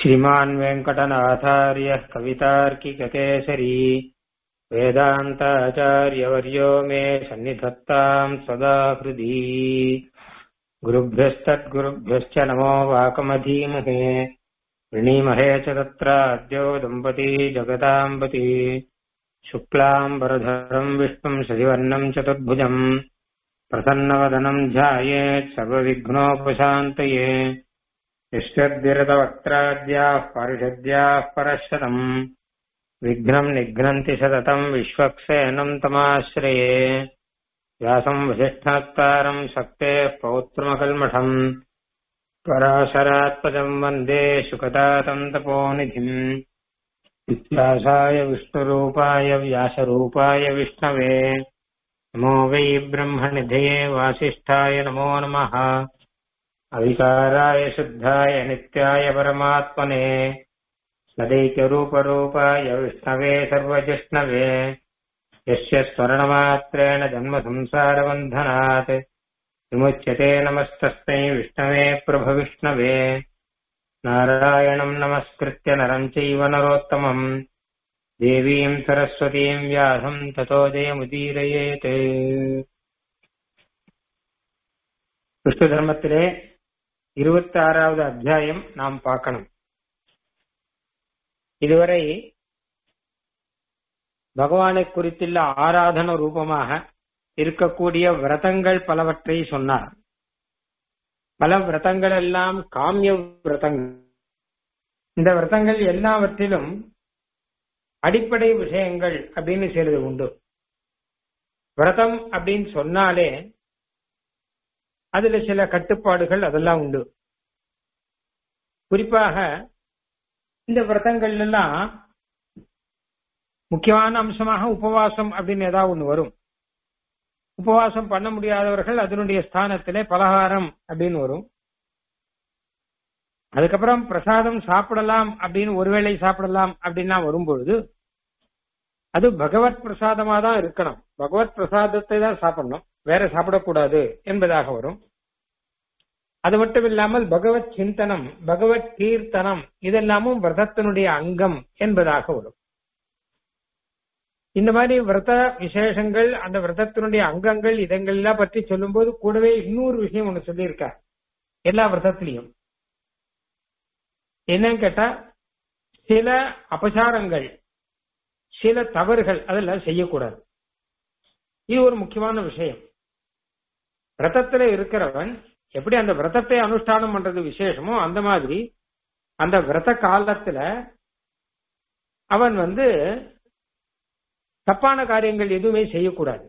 श्रीमान् वेङ्कटनाथार्यः कवितार्किककेसरी वेदान्ताचार्यवर्यो मे सन्निधत्ताम् सदा हृदि गुरुभ्यस्तद्गुरुभ्यश्च नमो वाकमधीमहे वृणीमहे च तत्राद्यो दम्पती जगताम्बती शुक्लाम् वरधरम् विष्णुम् शशिवर्णम् चतुर्भुजम् प्रसन्नवदनम् ध्यायेत् सर्वविघ्नोपशान्तये निष्यद्विरतवक्त्राद्याः पारिषद्याः परशतम् विघ्नम् निघ्नन्ति सततम् विश्वक्सेनम् तमाश्रये व्यासम् वसिष्ठात्तारम् शक्तेः पौत्रमकल्मषम् पराशरात्पदम् वन्दे शुकतातम् तपोनिधिम् विद्यासाय विष्णुरूपाय व्यासरूपाय विष्णवे नमो वै ब्रह्मनिधये वासिष्ठाय नमो नमः अविकाराय शुद्धाय नित्याय परमात्मने सदैक्यरूपरूपाय विष्णवे सर्वजिष्णवे यस्य स्मरणमात्रेण जन्मसंसारबन्धनात् विमुच्यते नमस्तस्मै विष्णवे प्रभविष्णवे नारायणम् नमस्कृत्य नरम् चैव नरोत्तमम् देवीम् सरस्वतीम् व्यासम् ततो जयमुदीरयेत् விஷ்ணு தர்மத்திலே இருபத்தி ஆறாவது அத்தியாயம் நாம் பார்க்கணும் இதுவரை பகவானை குறித்துள்ள ஆராதன ரூபமாக இருக்கக்கூடிய விரதங்கள் பலவற்றை சொன்னார் பல விரதங்கள் எல்லாம் காமிய விரதங்கள் இந்த விரதங்கள் எல்லாவற்றிலும் அடிப்படை விஷயங்கள் அப்படின்னு செய்யறது உண்டு விரதம் அப்படின்னு சொன்னாலே அதுல சில கட்டுப்பாடுகள் அதெல்லாம் உண்டு குறிப்பாக இந்த விரதங்கள் எல்லாம் முக்கியமான அம்சமாக உபவாசம் அப்படின்னு ஏதாவது ஒண்ணு வரும் உபவாசம் பண்ண முடியாதவர்கள் அதனுடைய ஸ்தானத்திலே பலகாரம் அப்படின்னு வரும் அதுக்கப்புறம் பிரசாதம் சாப்பிடலாம் அப்படின்னு ஒருவேளை சாப்பிடலாம் அப்படின்லாம் வரும்பொழுது அது பகவத் பிரசாதமா தான் இருக்கணும் பகவத் பிரசாதத்தை தான் சாப்பிடணும் வேற சாப்பிடக்கூடாது என்பதாக வரும் அது மட்டும் இல்லாமல் பகவத் சிந்தனம் பகவத் கீர்த்தனம் இதெல்லாமும் விரதத்தினுடைய அங்கம் என்பதாக வரும் இந்த மாதிரி விரத விசேஷங்கள் அந்த விரதத்தினுடைய அங்கங்கள் இதங்கள் எல்லாம் பற்றி சொல்லும்போது கூடவே இன்னொரு விஷயம் ஒண்ணு சொல்லியிருக்கார் எல்லா விரதத்திலையும் என்னன்னு கேட்டா சில அபசாரங்கள் சில தவறுகள் அதெல்லாம் செய்யக்கூடாது இது ஒரு முக்கியமான விஷயம் விரதத்துல இருக்கிறவன் எப்படி அந்த விரதத்தை அனுஷ்டானம் பண்றது விசேஷமோ அந்த மாதிரி அந்த விரத காலத்துல அவன் வந்து தப்பான காரியங்கள் எதுவுமே செய்யக்கூடாது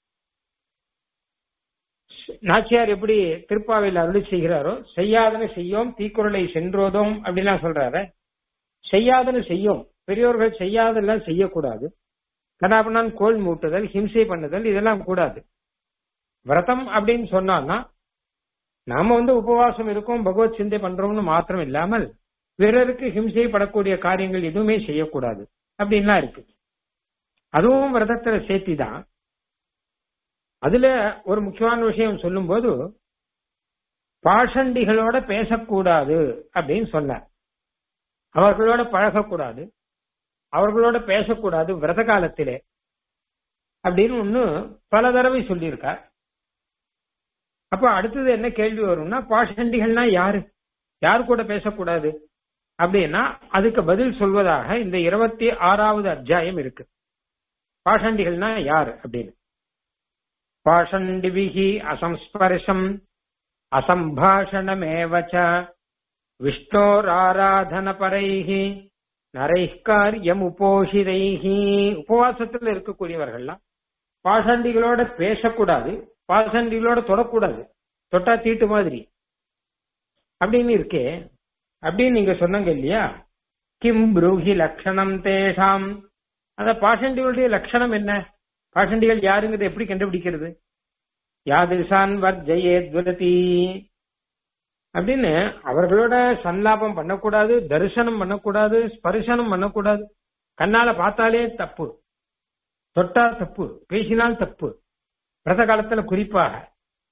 நாச்சியார் எப்படி திருப்பாவையில் அருளி செய்கிறாரோ செய்யாதன செய்யோம் தீக்குறளை சென்றோதோம் அப்படின்லாம் சொல்றாரு செய்யாதன செய்யும் பெரியோர்கள் செய்யாதெல்லாம் செய்யக்கூடாது கதாபனான் கோல் மூட்டுதல் ஹிம்சை பண்ணுதல் இதெல்லாம் கூடாது விரதம் அப்படின்னு சொன்னான்னா நாம வந்து உபவாசம் இருக்கோம் பகவத் சிந்தை பண்றோம்னு மாத்திரம் இல்லாமல் பிறருக்கு ஹிம்சை படக்கூடிய காரியங்கள் எதுவுமே செய்யக்கூடாது அப்படின்லாம் இருக்கு அதுவும் விரதத்துல சேர்த்தி தான் அதுல ஒரு முக்கியமான விஷயம் சொல்லும் போது பாஷண்டிகளோட பேசக்கூடாது அப்படின்னு சொன்னார் அவர்களோட பழகக்கூடாது அவர்களோட பேசக்கூடாது விரத காலத்திலே அப்படின்னு ஒண்ணு பல தடவை சொல்லியிருக்கார் அப்ப அடுத்தது என்ன கேள்வி வரும்னா பாஷண்டிகள்னா யாரு யாரு கூட பேசக்கூடாது அப்படின்னா அதுக்கு பதில் சொல்வதாக இந்த இருபத்தி ஆறாவது அத்தியாயம் இருக்கு பாஷண்டிகள்னா யார் அப்படின்னு பாஷண்டிபிகி அசம்ஸ்பர்ஷம் அசம்பாஷணமேவச்ச விஷ்ணோராராதன பரைகி நரைக்காரியம் உபோஷிதைகி உபவாசத்துல இருக்கக்கூடியவர்கள்லாம் பாஷண்டிகளோட பேசக்கூடாது பாஷண்டிகளோட தொடக்கூடாது தொட்டா தீட்டு மாதிரி அப்படின்னு இருக்கே அப்படின்னு நீங்க சொன்னங்க இல்லையா கிம் ப்ரூஹி லட்சணம் தேஷாம் அந்த பாஷண்டிகளுடைய லட்சணம் என்ன பாஷண்டிகள் யாருங்கிறத எப்படி கண்டுபிடிக்கிறது யாதிசான் வர்ஜயே துவலதி அப்படின்னு அவர்களோட சன்லாபம் பண்ணக்கூடாது தரிசனம் பண்ணக்கூடாது ஸ்பர்சனம் பண்ணக்கூடாது கண்ணால பார்த்தாலே தப்பு தொட்டா தப்பு பேசினால் தப்பு பிரத காலத்துல குறிப்பாக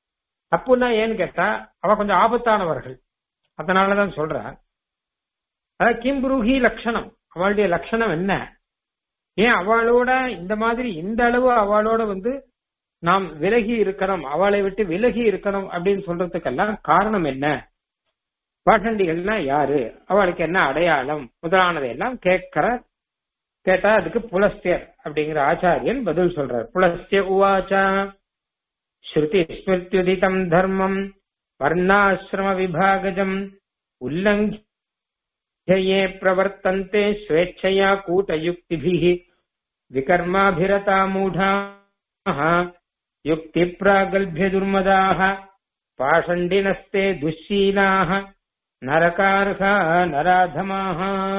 தப்புன்னா ஏன்னு கேட்டா அவ கொஞ்சம் ஆபத்தானவர்கள் அதனாலதான் சொல்ற அதாவது கிம்புருகி லட்சணம் அவளுடைய லட்சணம் என்ன ஏன் அவளோட இந்த மாதிரி இந்த அளவு அவளோட வந்து நாம் விலகி இருக்கணும் அவளை விட்டு விலகி இருக்கணும் அப்படின்னு சொல்றதுக்கெல்லாம் காரணம் என்ன பாஷண்டிகள்னா யாரு அவளுக்கு என்ன அடையாளம் முதலானதை எல்லாம் கேட்கிற கேட்டா அதுக்கு புலஸ்தியர் அப்படிங்கிற ஆச்சாரியன் பதில் சொல்றார் புலஸ்திய உவாச்சா ஸ்ருதி ஸ்மிருத்யுதிதம் தர்மம் வர்ணாசிரம விபாகஜம் உல்லங்கே பிரவர்த்தந்தே ஸ்வேച്ഛயா கூட்டயுக்திபிः விகர்மாபிரதா மூఢாः யுக்தி பிராகல்பிய துர்மதாः பாஷண்டினஸ்தே துஷீலாः நரகார்கா நராதமாக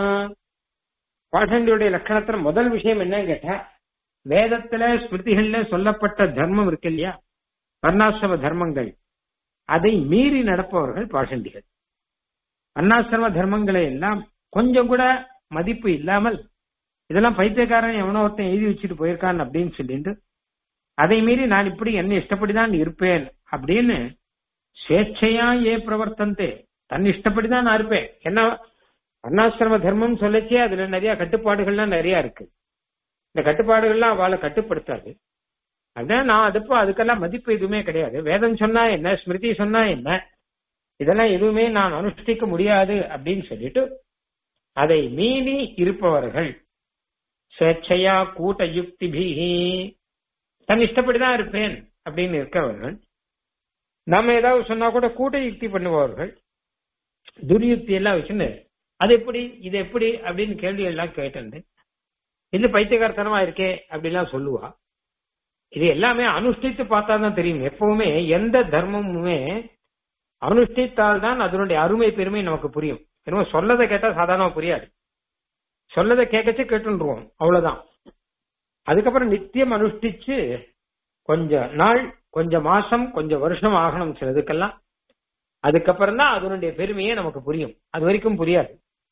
பாஷண்டியுடைய லட்சணத்துல முதல் விஷயம் என்னன்னு கேட்டா வேதத்துல ஸ்மிருதிகள்ல சொல்லப்பட்ட தர்மம் இருக்கு இல்லையா வர்ணாசிரம தர்மங்கள் அதை மீறி நடப்பவர்கள் பாஷண்டிகள் வர்ணாசிரம தர்மங்களை எல்லாம் கொஞ்சம் கூட மதிப்பு இல்லாமல் இதெல்லாம் பைத்தியக்காரன் எவனோ ஒருத்தன் எழுதி வச்சுட்டு போயிருக்கான் அப்படின்னு சொல்லிட்டு அதை மீறி நான் இப்படி என்ன இஷ்டப்படிதான் இருப்பேன் அப்படின்னு ஸ்வேച്ഛையா ஏ பிரவர்த்தந்தே தன் இஷ்டப்படிதான் நான் இருப்பேன் என்ன வர்ணாசிரம தர்மம் சொல்லச்சே அதுல நிறைய கட்டுப்பாடுகள்லாம் நிறைய இருக்கு இந்த கட்டுப்பாடுகள்லாம் அவளை கட்டுப்படுத்தாது அதான் நான் அதுப்போ அதுக்கெல்லாம் மதிப்பு எதுவுமே கிடையாது வேதம் சொன்னா என்ன ஸ்மிருதி சொன்னா என்ன இதெல்லாம் எதுவுமே நான் அனுஷ்டிக்க முடியாது அப்படின்னு சொல்லிட்டு அதை மீறி இருப்பவர்கள் ஸ்வேച്ഛையா கூட்ட யுக்திபிகி தன் இஷ்டப்படிதான் இருப்பேன் அப்படின்னு இருக்கிறவர்கள் நம்ம ஏதாவது சொன்னா கூட கூட்ட யுக்தி பண்ணுபவர்கள் துர்யுக்தி எல்லாம் வச்சுன்னு அது எப்படி இது எப்படி அப்படின்னு கேள்வி எல்லாம் கேட்டு இது பைத்தியகாரத்தனமா இருக்கே அப்படிலாம் சொல்லுவா இது எல்லாமே அனுஷ்டித்து பார்த்தா தான் தெரியும் எப்பவுமே எந்த தர்மமுமே அனுஷ்டித்தால் தான் அதனுடைய அருமை பெருமை நமக்கு புரியும் என்னமோ சொல்லதை கேட்டா சாதாரணமா புரியாது சொல்லதை கேட்கச்சு கேட்டுருவோம் அவ்வளவுதான் அதுக்கப்புறம் நித்தியம் அனுஷ்டிச்சு கொஞ்ச நாள் கொஞ்ச மாசம் கொஞ்சம் வருஷம் ஆகணும் சிலதுக்கெல்லாம் அதுக்கப்புறம் தான் அதனுடைய பெருமையே நமக்கு புரியும் அது வரைக்கும் புரியாது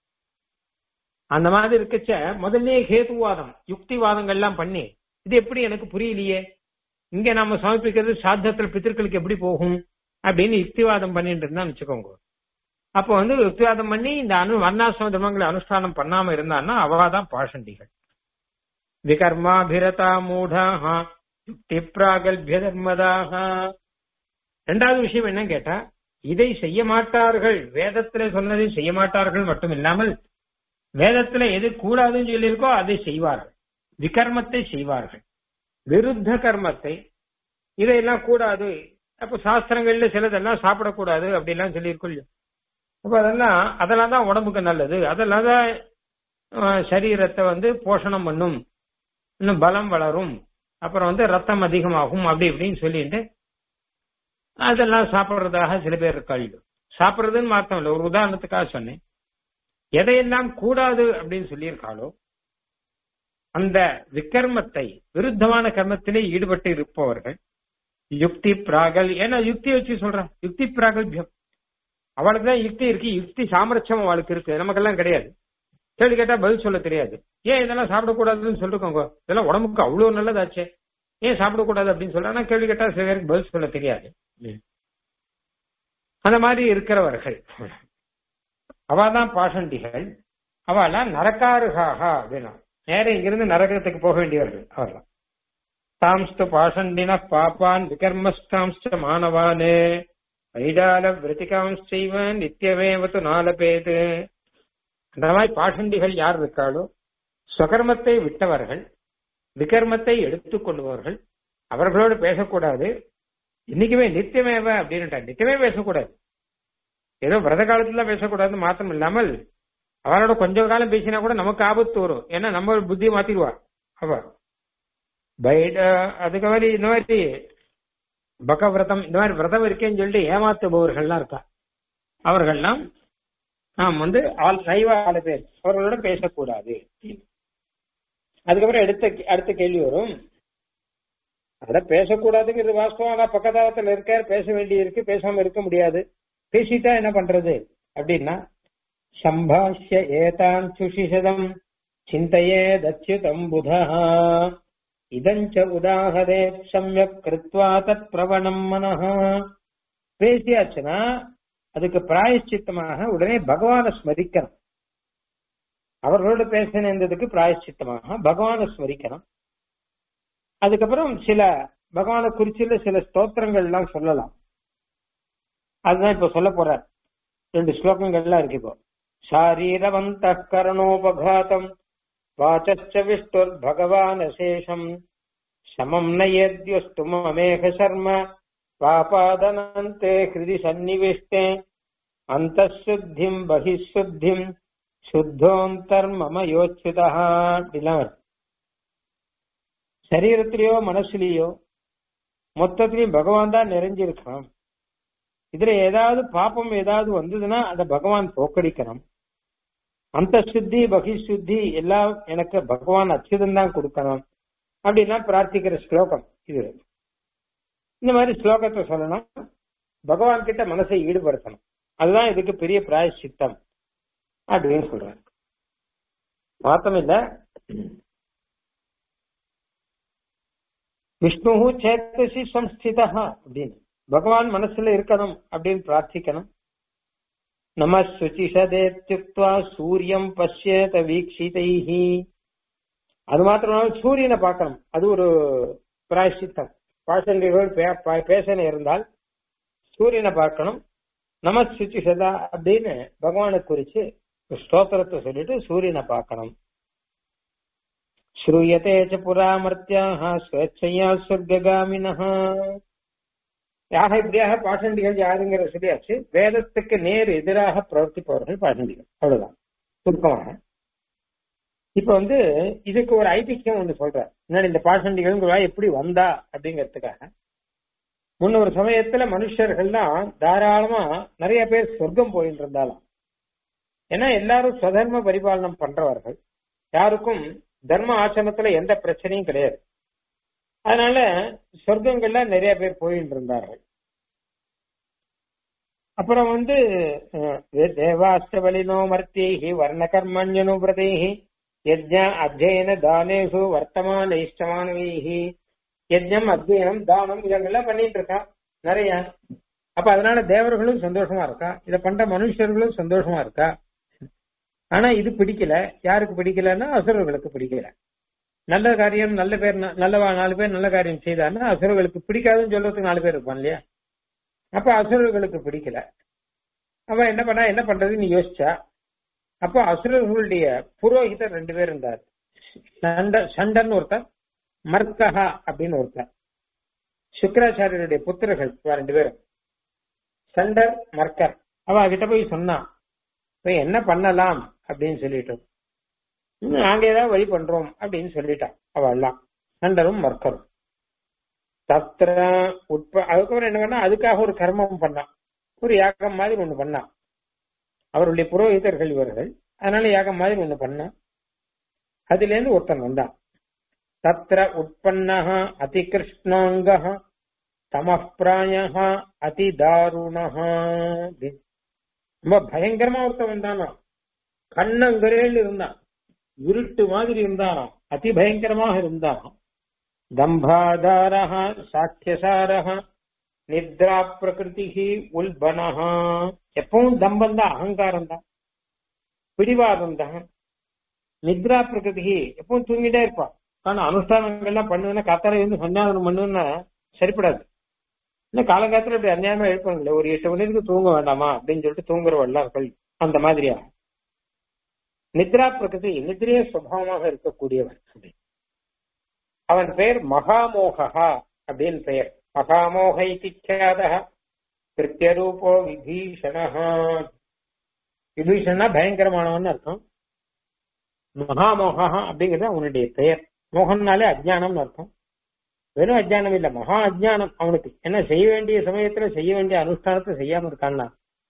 அந்த மாதிரி இருக்கச்ச முதல்ல ஹேதுவாதம் யுக்திவாதங்கள்லாம் பண்ணி இது எப்படி எனக்கு புரியலையே இங்க நாம சமர்ப்பிக்கிறது சாத்தத்துல பித்திருக்களுக்கு எப்படி போகும் அப்படின்னு யுக்திவாதம் பண்ணிட்டு இருந்தா வச்சுக்கோங்க அப்போ வந்து யுக்திவாதம் பண்ணி இந்த அனு வர்ணாசிரம தர்மங்களை அனுஷ்டானம் பண்ணாம இருந்தான்னா அவதான் பாஷண்டிகள் விகர்மாபிரதா மூடாக யுக்தி பிராகல்பிய தர்மதாக ரெண்டாவது விஷயம் என்ன கேட்டா இதை செய்ய மாட்டார்கள் வேதத்துல சொன்னதை செய்ய மாட்டார்கள் மட்டும் இல்லாமல் வேதத்துல எது கூடாதுன்னு சொல்லியிருக்கோ அதை செய்வார்கள் விகர்மத்தை செய்வார்கள் விருத்த கர்மத்தை இதையெல்லாம் கூடாது அப்ப சாஸ்திரங்கள்ல சிலதெல்லாம் சாப்பிடக்கூடாது அப்படிலாம் சொல்லியிருக்கோம் அப்ப அதெல்லாம் அதெல்லாம் தான் உடம்புக்கு நல்லது அதெல்லாம் தான் சரீரத்தை வந்து போஷணம் பண்ணும் இன்னும் பலம் வளரும் அப்புறம் வந்து ரத்தம் அதிகமாகும் அப்படி இப்படின்னு சொல்லிட்டு அதெல்லாம் சாப்பிடுறதாக சில பேர் இருக்காள் சாப்பிடுறதுன்னு மாத்தம் இல்லை ஒரு உதாரணத்துக்காக சொன்னேன் எதையெல்லாம் கூடாது அப்படின்னு சொல்லியிருக்காளோ அந்த விக்கர்மத்தை விருத்தமான கர்மத்திலே ஈடுபட்டு இருப்பவர்கள் யுக்தி பிராகல் ஏன்னா யுக்தி வச்சு சொல்றேன் யுக்தி பிராகல்பியம் அவளுக்கு தான் யுக்தி இருக்கு யுக்தி சாமர்த்தியம் அவளுக்கு இருக்கு நமக்கெல்லாம் கிடையாது கேள்வி கேட்டா பதில் சொல்ல தெரியாது ஏன் இதெல்லாம் சாப்பிடக்கூடாதுன்னு சொல்லிருக்கோங்க இதெல்லாம் உடம்புக்கு அவ்வளவு நல்லதாச்சே ஏன் சாப்பிடக்கூடாது அப்படின்னு சொல்ல ஆனா கேள்வி கேட்டா சில பேருக்கு பதில் சொல்ல தெரியாது அந்த மாதிரி இருக்கிறவர்கள் அவதான் பாஷண்டிகள் அவெல்லாம் நரக்காருகாக அப்படின்னா நேரம் இங்கிருந்து நரகத்துக்கு போக வேண்டியவர்கள் அவர்லாம் தாம்ஸ்து பாஷண்டின பாப்பான் விகர்மஸ்தாம்ஸ்ட மாணவானே வைடால விரதிகாம்ஸ்செய்வ நித்தியமேவத்து நாலபேது அந்த மாதிரி பாஷண்டிகள் யார் இருக்காளோ ஸ்வகர்மத்தை விட்டவர்கள் விகர்மத்தை எடுத்துக் கொள்பவர்கள் அவர்களோடு பேசக்கூடாது இன்னைக்குமே நித்தியமேவ அப்படின்னு நித்தியமே பேசக்கூடாது ஏதோ விரத காலத்துல பேசக்கூடாது மாத்திரம் இல்லாமல் அவளோட கொஞ்ச காலம் பேசினா கூட நமக்கு ஆபத்து வரும் ஏன்னா நம்ம புத்தி மாத்திடுவா அவ பைட அதுக்கு மாதிரி இந்த மாதிரி பக விரதம் இந்த மாதிரி விரதம் இருக்கேன்னு சொல்லிட்டு ஏமாத்துபவர்கள்லாம் இருக்கா அவர்கள்லாம் நாம் வந்து ஆள் சைவ ஆளு பேர் அவர்களோட பேசக்கூடாது அதுக்கப்புறம் அடுத்த அடுத்த கேள்வி வரும் அத பேசக்கூடாதுங்கிறது வாஸ்தவம் ஆனா பக்கத்தாலத்துல இருக்கார் பேச வேண்டி இருக்கு பேசாம இருக்க முடியாது பேசிட்டா என்ன பண்றது அப்படின்னா சம்பாஷ்ய ஏதான் சுஷிஷதம் சிந்தையே தச்சுதம் புதா இதஞ்ச உதாகரே சமயக் கிருத்வா தத் பிரவணம் மனஹ பேசியாச்சுன்னா அதுக்கு பிராயச்சித்தமாக உடனே பகவானை ஸ்மரிக்கணும் அவர்களோட பேச நேர்ந்ததுக்கு பிராயச்சித்தமாக பகவானை ஸ்மரிக்கணும் அதுக்கப்புறம் சில பகவானை குறிச்சுள்ள சில ஸ்தோத்திரங்கள் எல்லாம் சொல்லலாம் அதுதான் இப்ப சொல்ல போற ரெண்டு ஸ்லோகங்கள்லாம் இருக்கு இப்போ சாரீரவந்த கரணோபகாதம் வாச்ச விஷ்ணுர் பகவான் அசேஷம் சமம் நயத்யுஷ்டுமேக சர்ம பாபாதனந்தே ஹிருதி சந்நிவிஷ்டே அந்தசுத்திம் பகிசுத்திம் சுத்தோந்தர்மம யோச்சுதா அப்படிலாம் வருது சரீரத்திலேயோ மனசுலயோ மொத்தத்திலையும் பகவான் தான் நிறைஞ்சிருக்கான் இதுல ஏதாவது பாப்பம் ஏதாவது வந்ததுன்னா அந்த பகவான் போக்கடிக்கணும் அந்த சுத்தி பகிசுத்தி எல்லாம் எனக்கு பகவான் அச்சுதம் தான் கொடுக்கணும் அப்படின்னா பிரார்த்திக்கிற ஸ்லோகம் இது இந்த மாதிரி ஸ்லோகத்தை சொல்லணும் பகவான் கிட்ட மனசை ஈடுபடுத்தணும் அதுதான் இதுக்கு பெரிய பிராயசித்தம் அப்படின்னு சொல்றாரு மாத்தம் இல்ல விஷ்ணு சேத்தசி சம்ஸ்திதா அப்படின்னு பகவான் மனசுல இருக்கணும் அப்படின்னு பிரார்த்திக்கணும் நம சுச்சிஷதேத்யுக்வா சூரியம் பசியத வீக்ஷிதைஹி அது மாத்திரம் சூரியனை பார்க்கணும் அது ஒரு பிராயசித்தம் பாசண்டிகள் பேசன இருந்தால் சூரியனை பார்க்கணும் நம சுச்சிஷதா அப்படின்னு பகவானை குறிச்சு ஸ்தோத்திரத்தை சொல்லிட்டு சூரியனை பார்க்கணும் ஸ்ரூயத்தே ச புராமர்த்தியாக ஸ்வேச்சையா சொர்க்ககாமினஹ யாக இப்படியாக பாஷண்டிகள் யாருங்கிற சொல்லியாச்சு வேதத்துக்கு நேர் எதிராக பிரவர்த்திப்பவர்கள் பாஷண்டிகள் அவ்வளவுதான் சுருக்கமாக இப்ப வந்து இதுக்கு ஒரு ஐதிஹ்யம் ஒன்று சொல்றார் முன்னாடி இந்த பாஷண்டிகள் எப்படி வந்தா அப்படிங்கிறதுக்காக முன்ன ஒரு சமயத்துல மனுஷர்கள்லாம் தாராளமா நிறைய பேர் சொர்க்கம் போயிட்டு இருந்தாலும் ஏன்னா எல்லாரும் ஸ்வதர்ம பரிபாலனம் பண்றவர்கள் யாருக்கும் தர்ம ஆசிரமத்துல எந்த பிரச்சனையும் கிடையாது அதனால சொர்க்கங்கள்ல நிறைய பேர் போயிட்டு இருந்தார்கள் அப்புறம் வந்து தேவாஸ்தவலினோ மர்த்தேகி வர்ண கர்மண்யனு பிரதேகி யஜ்ஞ அத்தியன தானேஷு வர்த்தமான இஷ்டமானவைகி யஜ்ஞம் அத்தியனம் தானம் இதெல்லாம் பண்ணிட்டு இருக்கான் நிறைய அப்ப அதனால தேவர்களும் சந்தோஷமா இருக்கா இத பண்ற மனுஷர்களும் சந்தோஷமா இருக்கா ஆனா இது பிடிக்கல யாருக்கு பிடிக்கலன்னா அசுரர்களுக்கு பிடிக்கல நல்ல காரியம் நல்ல பேர் நல்லவா நாலு பேர் நல்ல காரியம் செய்தாருன்னா அசுரர்களுக்கு பிடிக்காதுன்னு சொல்றதுக்கு நாலு பேர் இருப்பான் இல்லையா அப்ப அசுரர்களுக்கு பிடிக்கல அவன் என்ன பண்ணா என்ன பண்றதுன்னு யோசிச்சா அப்போ அசுரர்களுடைய புரோகிதர் ரெண்டு பேர் இருந்தார் சண்ட சண்டன் ஒருத்தர் மர்கஹா அப்படின்னு ஒருத்தர் சுக்கராச்சாரியருடைய புத்திரர்கள் ரெண்டு பேரும் சண்டர் மர்க்கர் அவ கிட்ட போய் சொன்னான் என்ன பண்ணலாம் அப்படின்னு சொல்லிட்டு நாங்க ஏதாவது வழி பண்றோம் அப்படின்னு சொல்லிட்டான் அவ எல்லாம் சண்டரும் மர்க்கரும் தத்திர உட்ப அதுக்கப்புறம் என்ன பண்ணா அதுக்காக ஒரு கர்மம் பண்ணான் ஒரு யாகம் மாதிரி ஒண்ணு பண்ணான் அவருடைய புரோகிதர்கள் இவர்கள் அதனால யாகம் மாதிரி ஒண்ணு பண்ணான் அதுல இருந்து ஒருத்தன் வந்தான் தத்திர உற்பன்னः அதிகிருஷ்ணாங்கः தமப்பிராயः அதிதாருணः ரொம்ப பயங்கரமா ஒருத்தன் வந்தானா கண்ணங்கரேல் இருந்தான் இருட்டு மாதிரி இருந்தானாம் அதி பயங்கரமாக இருந்தானாம் தம்பாதாரः சாட்சியசாரः நித்ரா பிரகிருதி உல்பனஹ எப்பவும் தம்பம் தான் அகங்காரம் தான் பிடிவாதம் தான் நித்ரா பிரகிருதி எப்பவும் தூங்கிட்டே இருப்பான் ஆனா அனுஷ்டானங்கள்லாம் பண்ணுவேன்னா காத்தால இருந்து சன்னியாசனம் பண்ணுவேன்னா சரிப்படாது இன்னும் காலங்காலத்துல இப்படி அநியாயமா எழுப்பாங்களே ஒரு எட்டு மணி நேரத்துக்கு தூங்க வேண்டாமா அப்படின்னு சொல்லிட்டு தூங்குறவர்கள் அந்த மாதிரியா நித்ரா பிரகிருதி நித்ரைய சுபாவமாக இருக்கக்கூடியவன் அவன் பெயர் மகாமோகா அப்படின்னு பெயர் மகாமோக இத்தியாத கிருத்தியரூபோ விபீஷண விபீஷணா பயங்கரமானவன் அர்த்தம் மகாமோகா அப்படிங்கிறது அவனுடைய பெயர் மோகன்னாலே அஜ்ஞானம்னு அர்த்தம் வெறும் அஜ்ஞானம் இல்ல மகா அஜ்ஞானம் அவனுக்கு என்ன செய்ய வேண்டிய சமயத்துல செய்ய வேண்டிய அனுஷ்டானத்தை செய்யாம இருக்கான்னா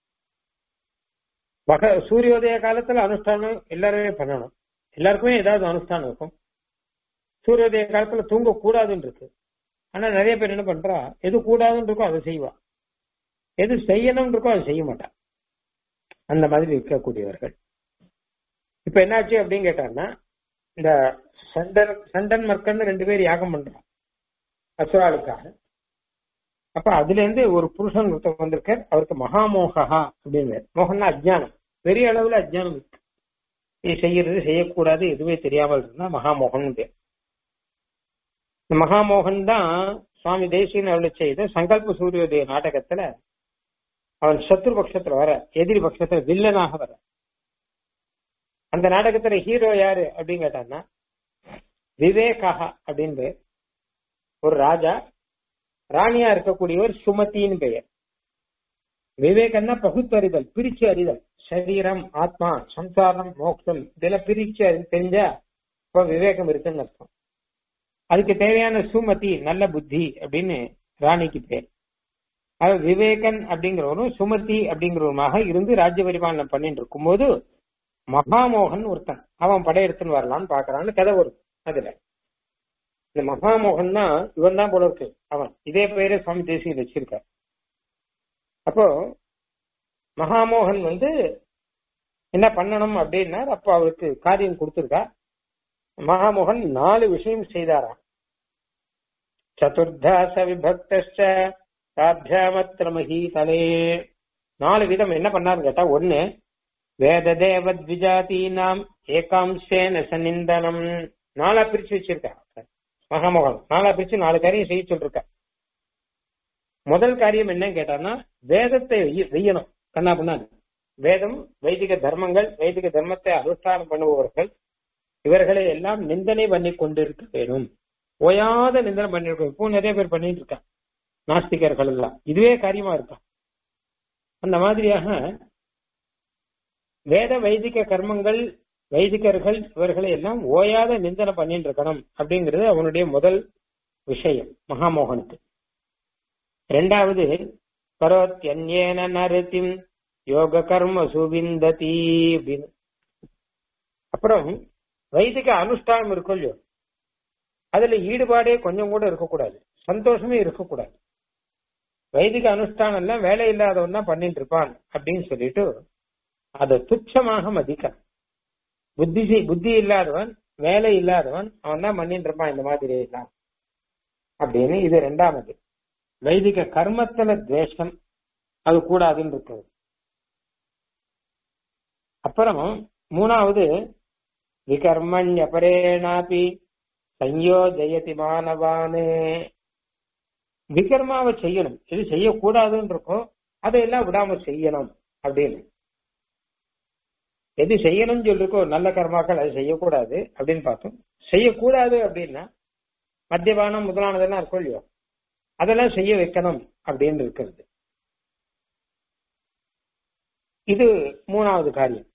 பக சூரியோதய காலத்துல அனுஷ்டானம் எல்லாருமே பண்ணணும் எல்லாருக்குமே ஏதாவது அனுஷ்டானம் இருக்கும் சூரியோதய காலத்துல தூங்க கூடாதுன்னு இருக்கு ஆனா நிறைய பேர் என்ன பண்றா எது கூடாதுன்னு இருக்கோ அதை செய்வா எது செய்யணும்னு இருக்கோ அதை செய்ய மாட்டா அந்த மாதிரி இருக்கக்கூடியவர்கள் இப்ப என்னாச்சு அப்படின்னு கேட்டாங்கன்னா இந்த சண்டன் சண்டன் மக்கள்னு ரெண்டு பேர் யாகம் பண்றான் அசுராளுக்காக அப்ப அதுல இருந்து ஒரு புருஷன் ஒருத்தர் வந்திருக்கார் அவருக்கு மகாமோகா அப்படின்னு மோகன்னா அஜ்ஞானம் பெரிய அளவுல அஜ்ஞானம் இருக்கு இது செய்யறது செய்யக்கூடாது எதுவுமே தெரியாமல் இருந்தா மகாமோகன் பேர் இந்த மகாமோகன் தான் சுவாமி தேசியன் அருளை செய்த சங்கல்ப சூரியோதய நாடகத்துல அவன் சத்ரு பட்சத்துல வர எதிரி பட்சத்துல வில்லனாக வர அந்த நாடகத்துல ஹீரோ யாரு அப்படின்னு கேட்டான்னா விவேகாக அப்படின்னு ஒரு ராஜா ராணியா இருக்கக்கூடியவர் சுமதின்னு பெயர் விவேகம்னா பகுத்தறிதல் பிரிச்சு அறிதல் சரீரம் ஆத்மா சம்சாரம் மோட்சம் இதெல்லாம் பிரிச்சு அறி தெரிஞ்சா இப்ப விவேகம் இருக்குன்னு அர்த்தம் அதுக்கு தேவையான சுமதி நல்ல புத்தி அப்படின்னு ராணிக்கு பேர் அது விவேகன் அப்படிங்கிறவரும் சுமதி அப்படிங்கிறவருமாக இருந்து ராஜ்ய பரிபாலனை பண்ணிட்டு இருக்கும்போது மகாமோகன் ஒருத்தன் அவன் படையெடுத்துன்னு வரலான்னு பாக்குறான்னு கதை வரும் அதுல இந்த மகாமோகன் தான் இவன் தான் போல இருக்கு அவன் இதே பெயரே சுவாமி தேசியம் வச்சிருக்கார் அப்போ மகாமோகன் வந்து என்ன பண்ணணும் அப்படின்னா அப்போ அவருக்கு காரியம் கொடுத்துருக்கா மகாமோகன் நாலு விஷயம் செய்தாராம் சதுர்தாச விபக்த ராபியாமத்திர மகீதலே நாலு விதம் என்ன பண்ணாருன்னு கேட்டா ஒண்ணு வேத தேவத் விஜாதீனாம் ஏகாம்சேன சநிந்தனம் நாலா பிரிச்சு வச்சிருக்கா மகாமோகன் நாலா பிரிச்சு நாலு காரியம் செய்ய சொல்லிருக்க முதல் காரியம் என்னன்னு கேட்டான்னா வேதத்தை வெய்ய- வெய்யணும் கண்ணா பண்ணாது வேதம் வைதிக தர்மங்கள் வைதிக தர்மத்தை அனுஷ்டானம் பண்ணுபவர்கள் இவர்களை எல்லாம் நிந்தனை பண்ணி கொண்டிருக்க வேணும் ஓயாத நிந்தனை பண்ணிருக்கோம் இப்போ நிறைய பேர் பண்ணிட்டு இருக்காங்க நாஸ்திகர்கள் எல்லாம் இதுவே காரியமா இருக்கா அந்த மாதிரியாக வேத வைதிக கர்மங்கள் வைதிகர்கள் இவர்களை எல்லாம் ஓயாத நிந்தனை பண்ணிட்டு இருக்கணும் அப்படிங்கிறது அவனுடைய முதல் விஷயம் மகாமோகனுக்கு இரண்டாவது கரோத்யன்யேன நரதிம் யோக கர்ம சுவிந்ததி அப்படின்னு அப்புறம் வைதிக அனுஷ்டானம் இருக்கும் இல்லையோ அதுல ஈடுபாடே கொஞ்சம் கூட இருக்கக்கூடாது சந்தோஷமே இருக்கக்கூடாது வைதிக அனுஷ்டானம் எல்லாம் வேலை இல்லாதவன் தான் பண்ணிட்டு இருப்பான் அப்படின்னு சொல்லிட்டு அதை துச்சமாக மதிக்க புத்தி செய்- புத்தி இல்லாதவன் வேலை இல்லாதவன் அவன் தான் பண்ணிட்டு இருப்பான் இந்த மாதிரி எல்லாம் அப்படின்னு இது ரெண்டாமது வைதிக கர்மத்துல துவேஷம் அது கூடாதுன்னு இருக்குது அப்புறம் மூணாவது விகர்மண்யபரேணாபி சஞ்சோஜயதி மாணவானே விகர்மாவை செய்யணும் எது செய்யக்கூடாதுன்னு இருக்கோ அதையெல்லாம் விடாம செய்யணும் அப்படின்னு எது செய்யணும்னு சொல்லிருக்கோ நல்ல கர்மாக்கள் அது செய்யக்கூடாது அப்படின்னு பார்த்தோம் செய்யக்கூடாது அப்படின்னா மத்தியபானம் முதலானதெல்லாம் இருக்கும் இல்லையோ அதெல்லாம் செய்ய வைக்கணும் அப்படின்னு இருக்கிறது இது மூணாவது காரியம்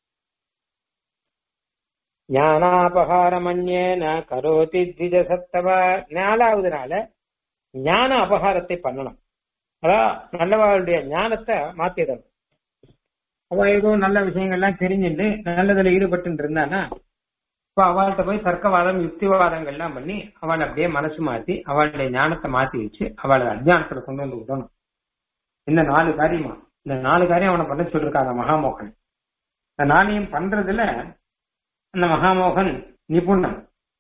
ஞானாபகாரமன்யேன கரோதி த்விஜ சத்தவ நாலாவது நாள ஞான அபகாரத்தை பண்ணணும் அதான் நல்லவாளுடைய ஞானத்தை மாத்திடணும் அவன் ஏதோ நல்ல விஷயங்கள்லாம் தெரிஞ்சுட்டு நல்லதுல ஈடுபட்டு இருந்தானா இப்ப அவள்கிட்ட போய் தர்க்கவாதம் யுக்திவாதங்கள்லாம் பண்ணி அவளை அப்படியே மனசு மாத்தி அவளுடைய ஞானத்தை மாத்தி வச்சு அவளை அஜ்ஞானத்துல கொண்டு வந்து விடணும் இந்த நாலு காரியமா இந்த நாலு காரியம் அவனை பண்ண சொல்லிருக்காங்க மகாமோகன் இந்த நாளையும் பண்றதுல அந்த மகாமோகன் நிபுணன்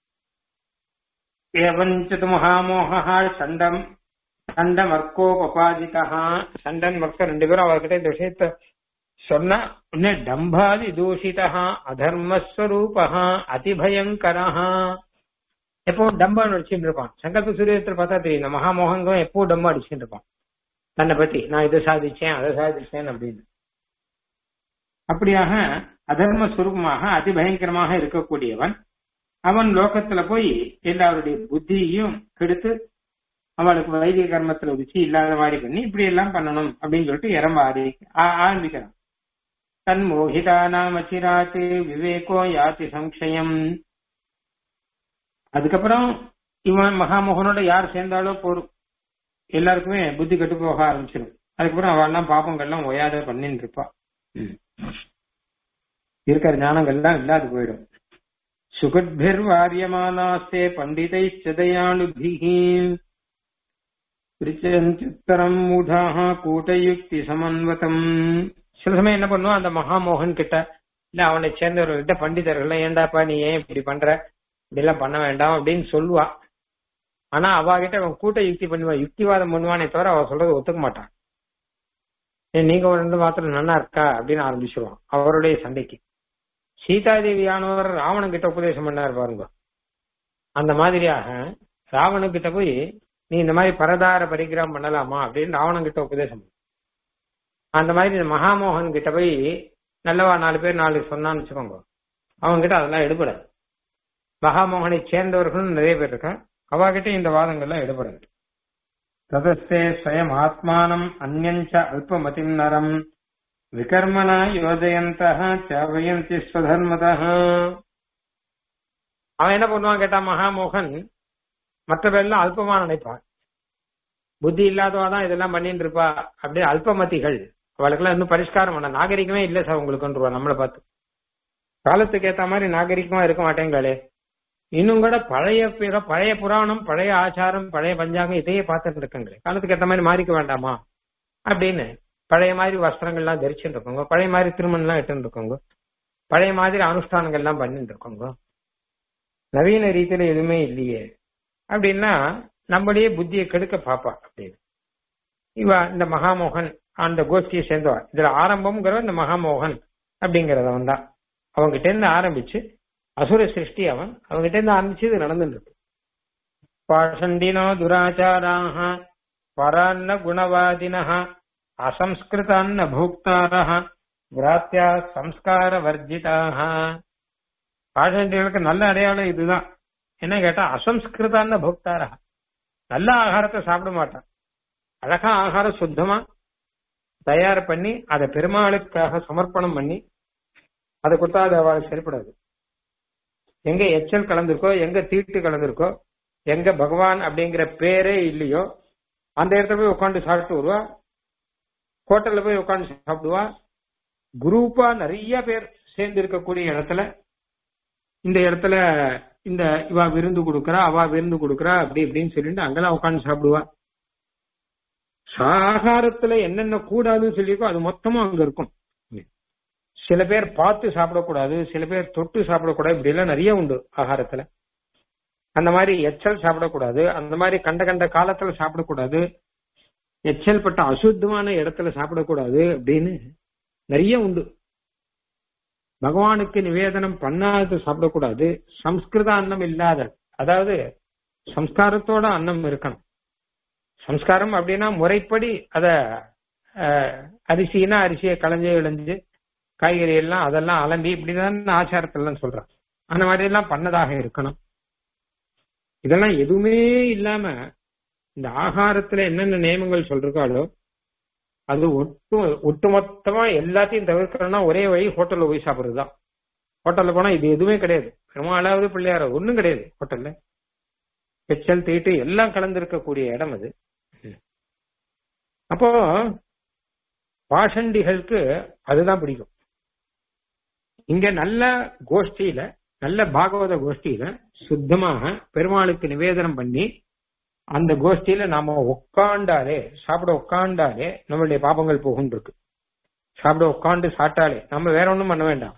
ஏவஞ்சித் மகாமோகா சண்டம் சண்டம் அர்க்கோபாதிதா சண்டன் மர்க்க ரெண்டு பேரும் அவர்கிட்ட இந்த விஷயத்த சொன்னா உடனே டம்பாதி தூஷிதா அதர்மஸ்வரூபா அதிபயங்கரா எப்பவும் டம்பான்னு அடிச்சுட்டு இருப்பான் சங்கல்ப சூரியத்தில் பார்த்தா தெரியும் இந்த மகாமோகங்கம் எப்பவும் டம்பா அடிச்சுட்டு இருப்பான் தன்னை பத்தி நான் இதை சாதிச்சேன் அதை சாதிச்சேன் அப்படின்னு அப்படியாக அதர்ம சுரூபமாக அதிபயங்கரமாக இருக்கக்கூடியவன் அவன் லோகத்துல போய் எல்லாருடைய புத்தியையும் கெடுத்து அவளுக்கு வைதிக கர்மத்துல ருச்சி இல்லாத மாதிரி பண்ணி இப்படி எல்லாம் பண்ணணும் அப்படின்னு சொல்லிட்டு இறம்ப ஆரம்பி ஆ- ஆரம்பிக்கிறான் தன் மோகிதானாம் அச்சிராத்து விவேகோ யாதி சம்சயம் அதுக்கப்புறம் இவன் மகாமோகனோட யார் சேர்ந்தாலோ போரும் எல்லாருக்குமே புத்தி கெட்டு போக ஆரம்பிச்சிடும் அதுக்கப்புறம் அவெல்லாம் பாப்பங்கள்லாம் ஒயாத பண்ணிட்டு இருப்பா ம். இருக்கிற ஞானங்கள்லாம் இல்லாது போயிடும் சுகத்பிர் வாரியமானாஸ்தே பண்டிதை சதயானுபிஹி சித்தரம் மூடாக கூட்டயுக்தி சமன்வதம் சில சமயம் என்ன பண்ணுவான் அந்த மகாமோகன் கிட்ட இல்ல அவனை சேர்ந்தவர்கிட்ட பண்டிதர்கள் ஏண்டாப்பா நீ ஏன் இப்படி பண்ற இப்படி எல்லாம் பண்ண வேண்டாம் அப்படின்னு சொல்லுவா ஆனா அவகிட்ட அவன் கூட்ட யுக்தி பண்ணுவான் யுக்திவாதம் பண்ணுவானே தவிர அவ சொல்றது ஒத்துக்க மாட்டான் ஏன் நீங்க ஒரு ரெண்டு மாத்திரம் நல்லா இருக்கா அப்படின்னு ஆரம்பிச்சிருவான் அவருடைய சண்டைக்கு சீதாதேவியானவர் ராவணன் கிட்ட உபதேசம் பண்ணார் பாருங்க அந்த மாதிரியாக ராவணன் கிட்ட போய் நீ இந்த மாதிரி பரதார பரிகிராம் பண்ணலாமா அப்படின்னு ராவணன் கிட்ட உபதேசம் பண்ணு. அந்த மாதிரி இந்த மகாமோகன் கிட்ட போய் நல்லவா நாலு பேர் நாலு சொன்னான்னு வச்சுக்கோங்க அவங்க கிட்ட அதெல்லாம் எடுபடாது மகாமோகனை சேர்ந்தவர்களும் நிறைய பேர் இருக்கா அவகிட்ட இந்த வாதங்கள்லாம் எடுபடாது ததஸ்தே ஸ்வயம் ஆத்மானம் அந்யஞ்ச அல்பமதிம் நரம் விகர்மனா யோஜயந்த சாவயந்தி ஸ்வதர்மத அவன் என்ன பண்ணுவான் கேட்டா மகாமோகன் மற்ற பேர்லாம் அல்பமா நினைப்பான் புத்தி இல்லாதவா தான் இதெல்லாம் பண்ணிட்டு இருப்பா அப்படியே அல்பமதிகள் அவளுக்கெல்லாம் இன்னும் பரிஷ்காரம் பண்ண நாகரிகமே இல்ல சார் உங்களுக்குன்றவா நம்மளை பார்த்து காலத்துக்கு ஏத்த மாதிரி நாகரிகமா இருக்க மாட்டேங்களே இன்னும் கூட பழைய பிற பழைய புராணம் பழைய ஆச்சாரம் பழைய பஞ்சாங்கம் இதையே பார்த்துட்டு இருக்கங்களே காலத்துக்கு ஏத்த மாதிரி மாறிக்க வேண்டாமா அப்படின்னு பழைய மாதிரி வஸ்திரங்கள்லாம் தரிச்சுட்டு இருக்கோங்க பழைய மாதிரி திருமணம்லாம் இட்டுன்னு இருக்கோங்க பழைய மாதிரி அனுஷ்டானங்கள்லாம் பண்ணிட்டு இருக்கோங்க நவீன ரீதியில எதுவுமே இல்லையே அப்படின்னா நம்மளையே புத்தியை கெடுக்க பாப்பா அப்படின்னு இவ இந்த மகாமோகன் அந்த கோஷ்டியை சேர்ந்தவா இதுல ஆரம்பம்ங்கிற இந்த மகாமோகன் அப்படிங்கறதவன் தான் அவங்கிட்ட இருந்து ஆரம்பிச்சு அசுர சிருஷ்டி அவன் அவங்கிட்ட இருந்து ஆரம்பிச்சு இது நடந்துட்டு இருக்கு பாஷண்டினோ துராச்சாராக பரான்ன குணவாதினः அசம்ஸ்கிருதான்ன பூக்தாரः விராத்தியா சம்ஸ்கார வர்ஜிதாக பாஷண்டிகளுக்கு நல்ல அடையாளம் இதுதான் என்ன கேட்டா அசம்ஸ்கிருதான்ன பூக்தாரா நல்ல ஆகாரத்தை சாப்பிட மாட்டான் அழகா ஆகாரம் சுத்தமா தயார் பண்ணி அதை பெருமாளுக்காக சமர்ப்பணம் பண்ணி அதை கொடுத்தா அது அவளுக்கு சரிப்படாது எங்க எச்சல் கலந்திருக்கோ எங்க தீட்டு கலந்திருக்கோ எங்க பகவான் அப்படிங்கிற பேரே இல்லையோ அந்த இடத்துல போய் உட்காந்து சாப்பிட்டு வருவா ஹோட்டல்ல போய் உட்காந்து சாப்பிடுவா குரூப்பா நிறைய பேர் சேர்ந்து இருக்கக்கூடிய இடத்துல இந்த இடத்துல இந்த இவா விருந்து கொடுக்கறா அவா விருந்து கொடுக்கறா அப்படி இப்படின்னு சொல்லிட்டு அங்கெல்லாம் உட்காந்து சாப்பிடுவா சாகாரத்துல என்னென்ன கூடாதுன்னு சொல்லியிருக்கோ அது மொத்தமும் அங்க இருக்கும் சில பேர் பார்த்து சாப்பிடக்கூடாது சில பேர் தொட்டு சாப்பிடக்கூடாது இப்படி எல்லாம் நிறைய உண்டு ஆகாரத்துல அந்த மாதிரி எச்சல் சாப்பிடக்கூடாது அந்த மாதிரி கண்ட கண்ட காலத்துல சாப்பிடக்கூடாது எச்சல் பட்ட அசுத்தமான இடத்துல சாப்பிடக்கூடாது அப்படின்னு நிறைய உண்டு பகவானுக்கு நிவேதனம் பண்ணாத சாப்பிடக்கூடாது சம்ஸ்கிருத அன்னம் இல்லாத அதாவது சம்ஸ்காரத்தோட அன்னம் இருக்கணும் சம்ஸ்காரம் அப்படின்னா முறைப்படி அத அஹ், அரிசினா அரிசியை களைஞ்சு இழைஞ்சு காய்கறி எல்லாம் அதெல்லாம் அலம்பி இப்படிதான் ஆச்சாரத்திலாம் சொல்றாங்க அந்த மாதிரி எல்லாம் பண்ணதாக இருக்கணும் இதெல்லாம் எதுவுமே இல்லாம இந்த ஆகாரத்துல என்னென்ன நியமங்கள் சொல்றாளோ அது ஒட்டு ஒட்டுமொத்தமா எல்லாத்தையும் தவிர்க்கணும்னா ஒரே வழி ஹோட்டல்ல போய் சாப்பிடுறதுதான் ஹோட்டல்ல போனா இது எதுவுமே கிடையாது பெருமாளாவது பிள்ளையார ஒண்ணும் கிடையாது ஹோட்டல்ல எச்சல் தீட்டு எல்லாம் கலந்திருக்கக்கூடிய இடம் அது அப்போ பாஷண்டிகளுக்கு அதுதான் பிடிக்கும் இங்க நல்ல கோஷ்டியில நல்ல பாகவத கோஷ்டியில சுத்தமாக பெருமாளுக்கு நிவேதனம் பண்ணி அந்த கோஷ்டியில நாம உட்காண்டாலே சாப்பிட உட்காண்டாலே நம்மளுடைய பாபங்கள் போகும் இருக்கு சாப்பிட உட்காந்து சாப்பிட்டாலே நம்ம வேற ஒண்ணும் பண்ண வேண்டாம்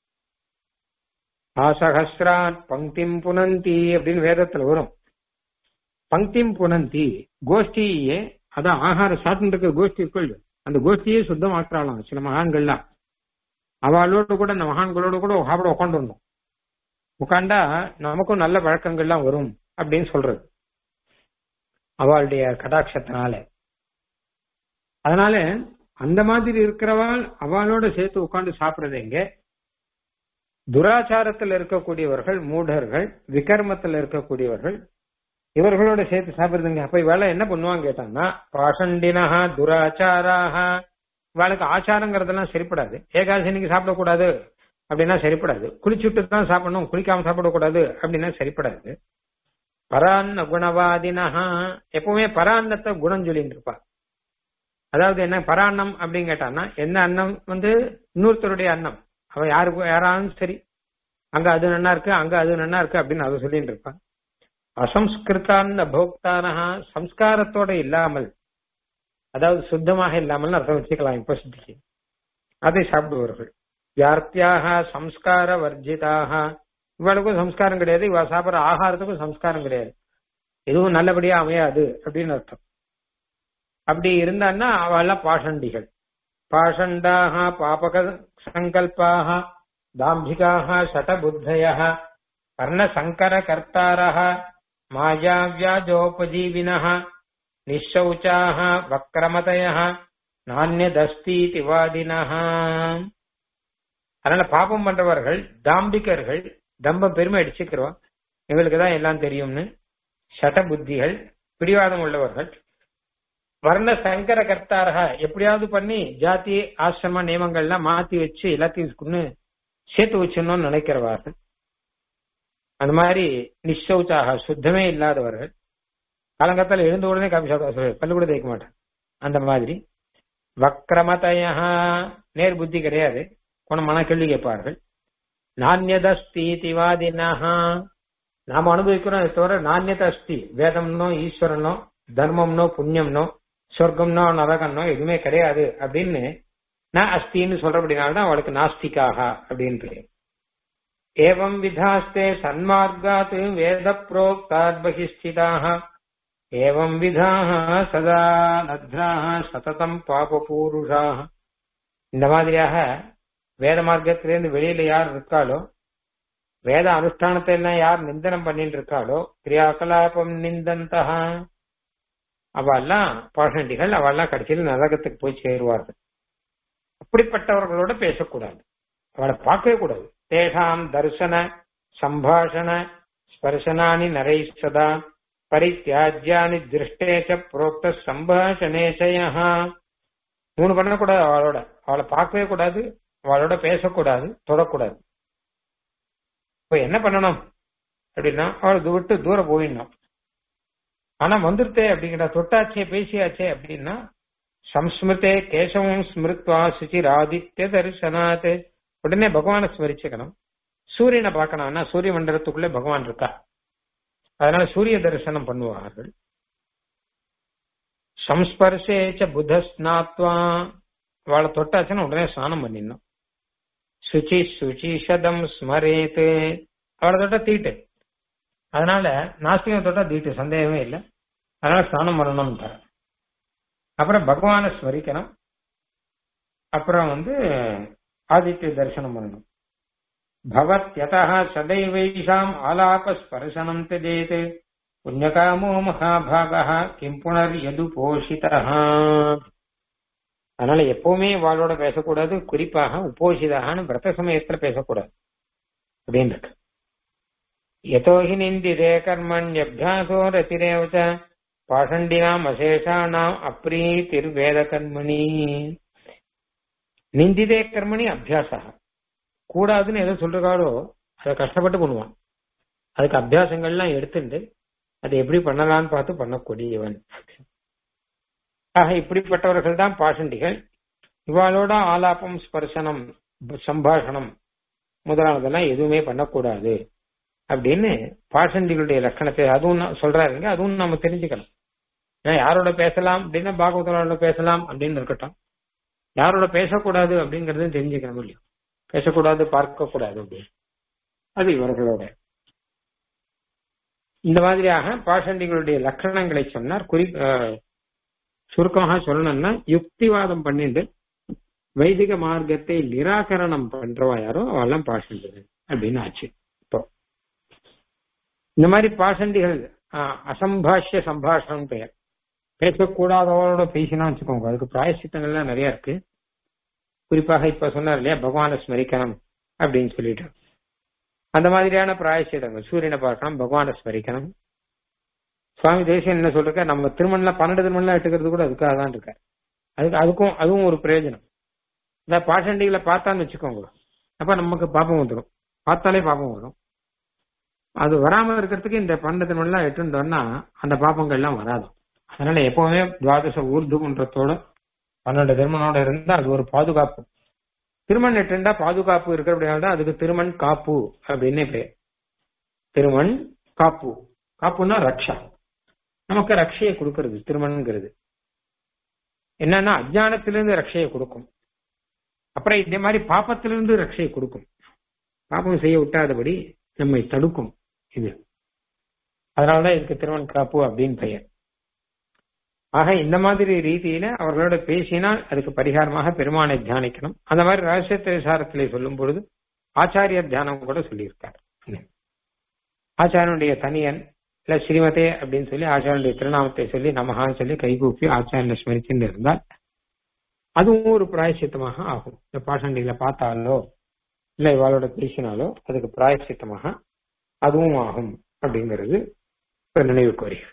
ஆசகஸ்ராத் பங்கிம் புனந்தி அப்படின்னு வேதத்துல வரும் பங்கிம் புனந்தி கோஷ்டியே அதான் ஆகார சாப்பிட்டு இருக்க கோஷ்டி இருக்குள் அந்த கோஷ்டியே சுத்தமாக்குறாளாம் சில மகான்கள்லாம் அவளோட கூட அந்த மகான்களோட கூட சாப்பிட உட்காந்துருந்தோம் உட்காண்டா நமக்கும் நல்ல பழக்கங்கள்லாம் வரும் அப்படின்னு சொல்றது அவளுடைய கடாட்சத்தினால அதனால அந்த மாதிரி இருக்கிறவாள் அவளோட சேர்த்து உட்கார்ந்து சாப்பிடுறது எங்க துராச்சாரத்தில் இருக்கக்கூடியவர்கள் மூடர்கள் விகர்மத்தில் இருக்கக்கூடியவர்கள் இவர்களோட சேர்த்து சாப்பிடுறதுங்க அப்ப இவாள என்ன பண்ணுவாங்க கேட்டாங்கன்னா பாஷண்டினஹா துராச்சாராக இவாளுக்கு ஆச்சாரங்கிறதெல்லாம் சரிப்படாது ஏகாதசினிக்கு சாப்பிடக்கூடாது அப்படின்னா சரிப்படாது குளிச்சுட்டு தான் சாப்பிடணும் குளிக்காம சாப்பிடக்கூடாது அப்படின்னா சரிப்படாது பரான்ன குணவாதினஹா எப்பவுமே பரான்னத்தை குணம் சொல்லிட்டு இருப்பா அதாவது என்ன பரான்னம் அப்படின்னு கேட்டான்னா என்ன அன்னம் வந்து இன்னொருத்தருடைய அன்னம் அவ யாருக்கு யாராலும் சரி அங்க அது நன்னா இருக்கு அங்க அது நன்னா இருக்கு அப்படின்னு அதை சொல்லிட்டு இருப்பான் அசம்ஸ்கிருத்தான போக்தானஹா சம்ஸ்காரத்தோட இல்லாமல் அதாவது சுத்தமாக இல்லாமல் அர்த்தம் வச்சுக்கலாம் இப்ப சுத்திக்கு அதை சாப்பிடுவார்கள் வியார்த்தியாக சம்ஸ்கார வர்ஜிதாக இவளுக்கும் சம்ஸ்காரம் கிடையாது இவ சாப்பிடுற ஆகாரத்துக்கும் சம்ஸ்காரம் கிடையாது எதுவும் நல்லபடியா அமையாது அப்படின்னு அர்த்தம் அப்படி இருந்தான்னா அவெல்லாம் பாஷண்டிகள் பாஷண்டாக பாபக சங்கல்பாக தாம்பிகாः शतबुद्धयः कर्णसङ्करकर्तारः मायाव्याजोपजीविनः निःशौचाः वक्रमतयः நானியதஸ்தீதி வாதினஹ அதனால பாபம் பண்றவர்கள் தாம்பிகர்கள் தம்ப பெருமை அடிச்சுக்கிறோம் எங்களுக்கு தான் எல்லாம் தெரியும்னு சட புத்திகள் பிடிவாதம் உள்ளவர்கள் வர்ண சங்கர கர்த்தாரக எப்படியாவது பண்ணி ஜாதி ஆசிரம நியமங்கள்லாம் மாத்தி வச்சு எல்லாத்தையும் கொண்டு சேர்த்து வச்சிடணும்னு நினைக்கிறவார்கள் அந்த மாதிரி நிச்சௌச்சாக சுத்தமே இல்லாதவர்கள் காலங்கத்தால் எழுந்த உடனே காபி சாப்பிட பல்லு கூட தேய்க்க மாட்டேன் அந்த மாதிரி வக்ரமதய நேர் புத்தி கிடையாது குணமான கேள்வி கேட்பார்கள் நானியதஸ்தீதிவாதினஹா நாம அனுபவிக்கிறோம் தவிர நானியத அஸ்தி வேதம்னோ ஈஸ்வரனோ தர்மம்னோ புண்ணியம்னோ சொர்க்கம்னோ நரகம்னோ எதுவுமே கிடையாது அப்படின்னு நான் அஸ்தின்னு சொல்றபடினால்தான் அவளுக்கு நாஸ்திகாக அப்படின்னு பேர் ஏவம் விதாஸ்தே சன்மார்காத் வேத புரோக்தாத் பகிஸ்திதாக ஏவம் விதாக சதா நத்ராக சததம் பாபபூருஷாக இந்த மாதிரியாக வேத மார்க்கத்திலிருந்து வெளியில யார் இருக்காளோ வேத அனுஷ்டானத்தை எல்லாம் யார் நிந்தனம் பண்ணிட்டு இருக்காளோ கிரியாகலாபம் நிந்தந்தகா அவெல்லாம் பாஷண்டிகள் அவெல்லாம் கடைசியில் நரகத்துக்கு போய் சேருவார்கள் அப்படிப்பட்டவர்களோட பேசக்கூடாது அவளை பார்க்கவே கூடாது தேஷாம் தர்சன சம்பாஷண ஸ்பர்சனானி நரை சதா பரித்தியாஜ்யானி திருஷ்டேச்ச புரோக்த சம்பாஷணேஷய மூணு பண்ணக்கூடாது அவளோட அவளை பார்க்கவே கூடாது அவளோட பேசக்கூடாது தொடக்கூடாது இப்ப என்ன பண்ணணும் அப்படின்னா அவளை விட்டு தூரம் போயிடணும் ஆனா வந்துருத்தே அப்படிங்கிற தொட்டாச்சே பேசியாச்சே அப்படின்னா சம்ஸ்மிருதே கேசவம் ஸ்மிருத்வா சுச்சிராதித்ய தரிசனாத் உடனே பகவானை ஸ்மரிச்சுக்கணும் சூரியனை பார்க்கணும்னா சூரிய மண்டலத்துக்குள்ளே பகவான் இருக்கா அதனால சூரிய தரிசனம் பண்ணுவார்கள் சம்ஸ்பர்சேச்ச புத ஸ்நாத்வா அவளை தொட்டாச்சுன்னா உடனே ஸ்நானம் பண்ணிடணும் சுச்சி சுச்சிஷதம் ஸ்மரேத்து அவளை தொட்டா தீட்டு அதனால நாஸ்திகம் தொட்டா தீட்டு சந்தேகமே இல்லை அதனால ஸ்நானம் பண்ணணும் அப்புறம் பகவானை ஸ்மரிக்கணும் அப்புறம் வந்து ஆதித்ய தரிசனம் பண்ணணும் பவத்யதா சதைவைஷாம் ஆலாப ஸ்பர்சனம் ததேத் புண்ணியகாமோ மகாபாகா கிம் புனர் எது போஷிதா அதனால எப்பவுமே வாளோட பேசக்கூடாது குறிப்பாக உபோஷிதான்னு விரத சமயத்துல பேசக்கூடாது அப்படின்னு இருக்கு யதோஹி நிந்திதே கர்மண்யபியாசோ ரதிரேவச்ச பாஷண்டினாம் அசேஷானாம் அப்ரீதிர் வேத கர்மணி நிந்திதே கர்மணி அபியாசா கூடாதுன்னு எதை சொல்றாளோ அதை கஷ்டப்பட்டு பண்ணுவான் அதுக்கு அபியாசங்கள்லாம் எடுத்துட்டு அதை எப்படி பண்ணலாம்னு பார்த்து பண்ணக்கூடியவன் ஆக இப்படிப்பட்டவர்கள் தான் பாஷண்டிகள் இவாளோட ஆலாபம் ஸ்பர்சனம் சம்பாஷணம் முதலானதெல்லாம் எதுவுமே பண்ணக்கூடாது அப்படின்னு பாஷண்டிகளுடைய லட்சணத்தை அதுவும் சொல்றாருங்க அதுவும் நம்ம தெரிஞ்சுக்கணும் ஏன்னா யாரோட பேசலாம் அப்படின்னா பாகவதோட பேசலாம் அப்படின்னு இருக்கட்டும் யாரோட பேசக்கூடாது அப்படிங்கறதும் தெரிஞ்சுக்கணும் இல்லையா பேசக்கூடாது பார்க்க கூடாது அப்படின்னு அது இவர்களோட இந்த மாதிரியாக பாஷண்டிகளுடைய லட்சணங்களை சொன்னார் குறி சுருக்கமாக சொல்லணும்னா யுக்திவாதம் பண்ணிட்டு வைதிக மார்க்கத்தை நிராகரணம் பண்றவா யாரோ அவெல்லாம் பாஷண்டிகள் அப்படின்னு ஆச்சு இப்போ இந்த மாதிரி பாஷண்டிகள் அசம்பாஷ்ய சம்பாஷணம் பெயர் பேசக்கூடாதவரோட பேசினா வச்சுக்கோங்க அதுக்கு பிராயசித்தங்கள்லாம் நிறைய இருக்கு குறிப்பாக இப்ப சொன்னார் இல்லையா பகவானை ஸ்மரிக்கணும் அப்படின்னு சொல்லிட்டு அந்த மாதிரியான பிராயசிடங்கள் சூரியனை பார்க்கணும் பகவானை ஸ்மரிக்கணும் சுவாமி தேசியம் என்ன சொல்றாரு நம்ம திருமணம் பன்னெண்டு திருமணம் எடுத்துக்கிறது கூட அதுக்காக தான் இருக்காரு அதுக்கு அதுக்கும் அதுவும் ஒரு பிரயோஜனம் இந்த பாஷண்டிகளை பார்த்தான்னு வச்சுக்கோங்க அப்ப நமக்கு பாப்பம் வந்துடும் பார்த்தாலே பாப்பம் வரும் அது வராம இருக்கிறதுக்கு இந்த பன்னெண்டு திருமணம் எட்டுட்டோம்னா அந்த பாப்பங்கள்லாம் வராது அதனால எப்பவுமே துவாதச ஊர்து குன்றத்தோட பன்னெண்டு திருமணோட இருந்தா அது ஒரு பாதுகாப்பு திருமண் எட்டுண்டா பாதுகாப்பு இருக்கிறபடினால தான் அதுக்கு திருமண் காப்பு அப்படின்னு பேர் திருமண் காப்பு காப்புன்னா ரக்ஷா நமக்கு ரக்ஷையை கொடுக்கறது திருமண்ங்கிறது என்னன்னா அஜானத்திலிருந்து ரக்ஷையை கொடுக்கும் அப்புறம் இந்த மாதிரி பாப்பத்திலிருந்து ரக்ஷையை கொடுக்கும் பாப்பம் செய்ய விட்டாதபடி நம்மை தடுக்கும் இது அதனாலதான் இதுக்கு திருமண் காப்பு அப்படின்னு பெயர் ஆக இந்த மாதிரி ரீதியில அவர்களோட பேசினால் அதுக்கு பரிகாரமாக பெருமானை தியானிக்கணும் அந்த மாதிரி ரகசியத்தை விசாரத்திலே சொல்லும் பொழுது ஆச்சாரிய தியானம் கூட சொல்லியிருக்கார் ஆச்சாரியனுடைய தனியன் இல்ல ஸ்ரீமதே அப்படின்னு சொல்லி ஆச்சாரியனுடைய திருநாமத்தை சொல்லி நமகான்னு சொல்லி கைகூப்பி ஆச்சாரியனை ஸ்மரிச்சுன்னு இருந்தால் அதுவும் ஒரு பிராயசித்தமாக ஆகும் இந்த பாஷண்டிகளை பார்த்தாலோ இல்ல இவாளோட பேசினாலோ அதுக்கு பிராயசித்தமாக அதுவும் ஆகும் அப்படிங்கிறது ஒரு நினைவுக்கு வருகிறது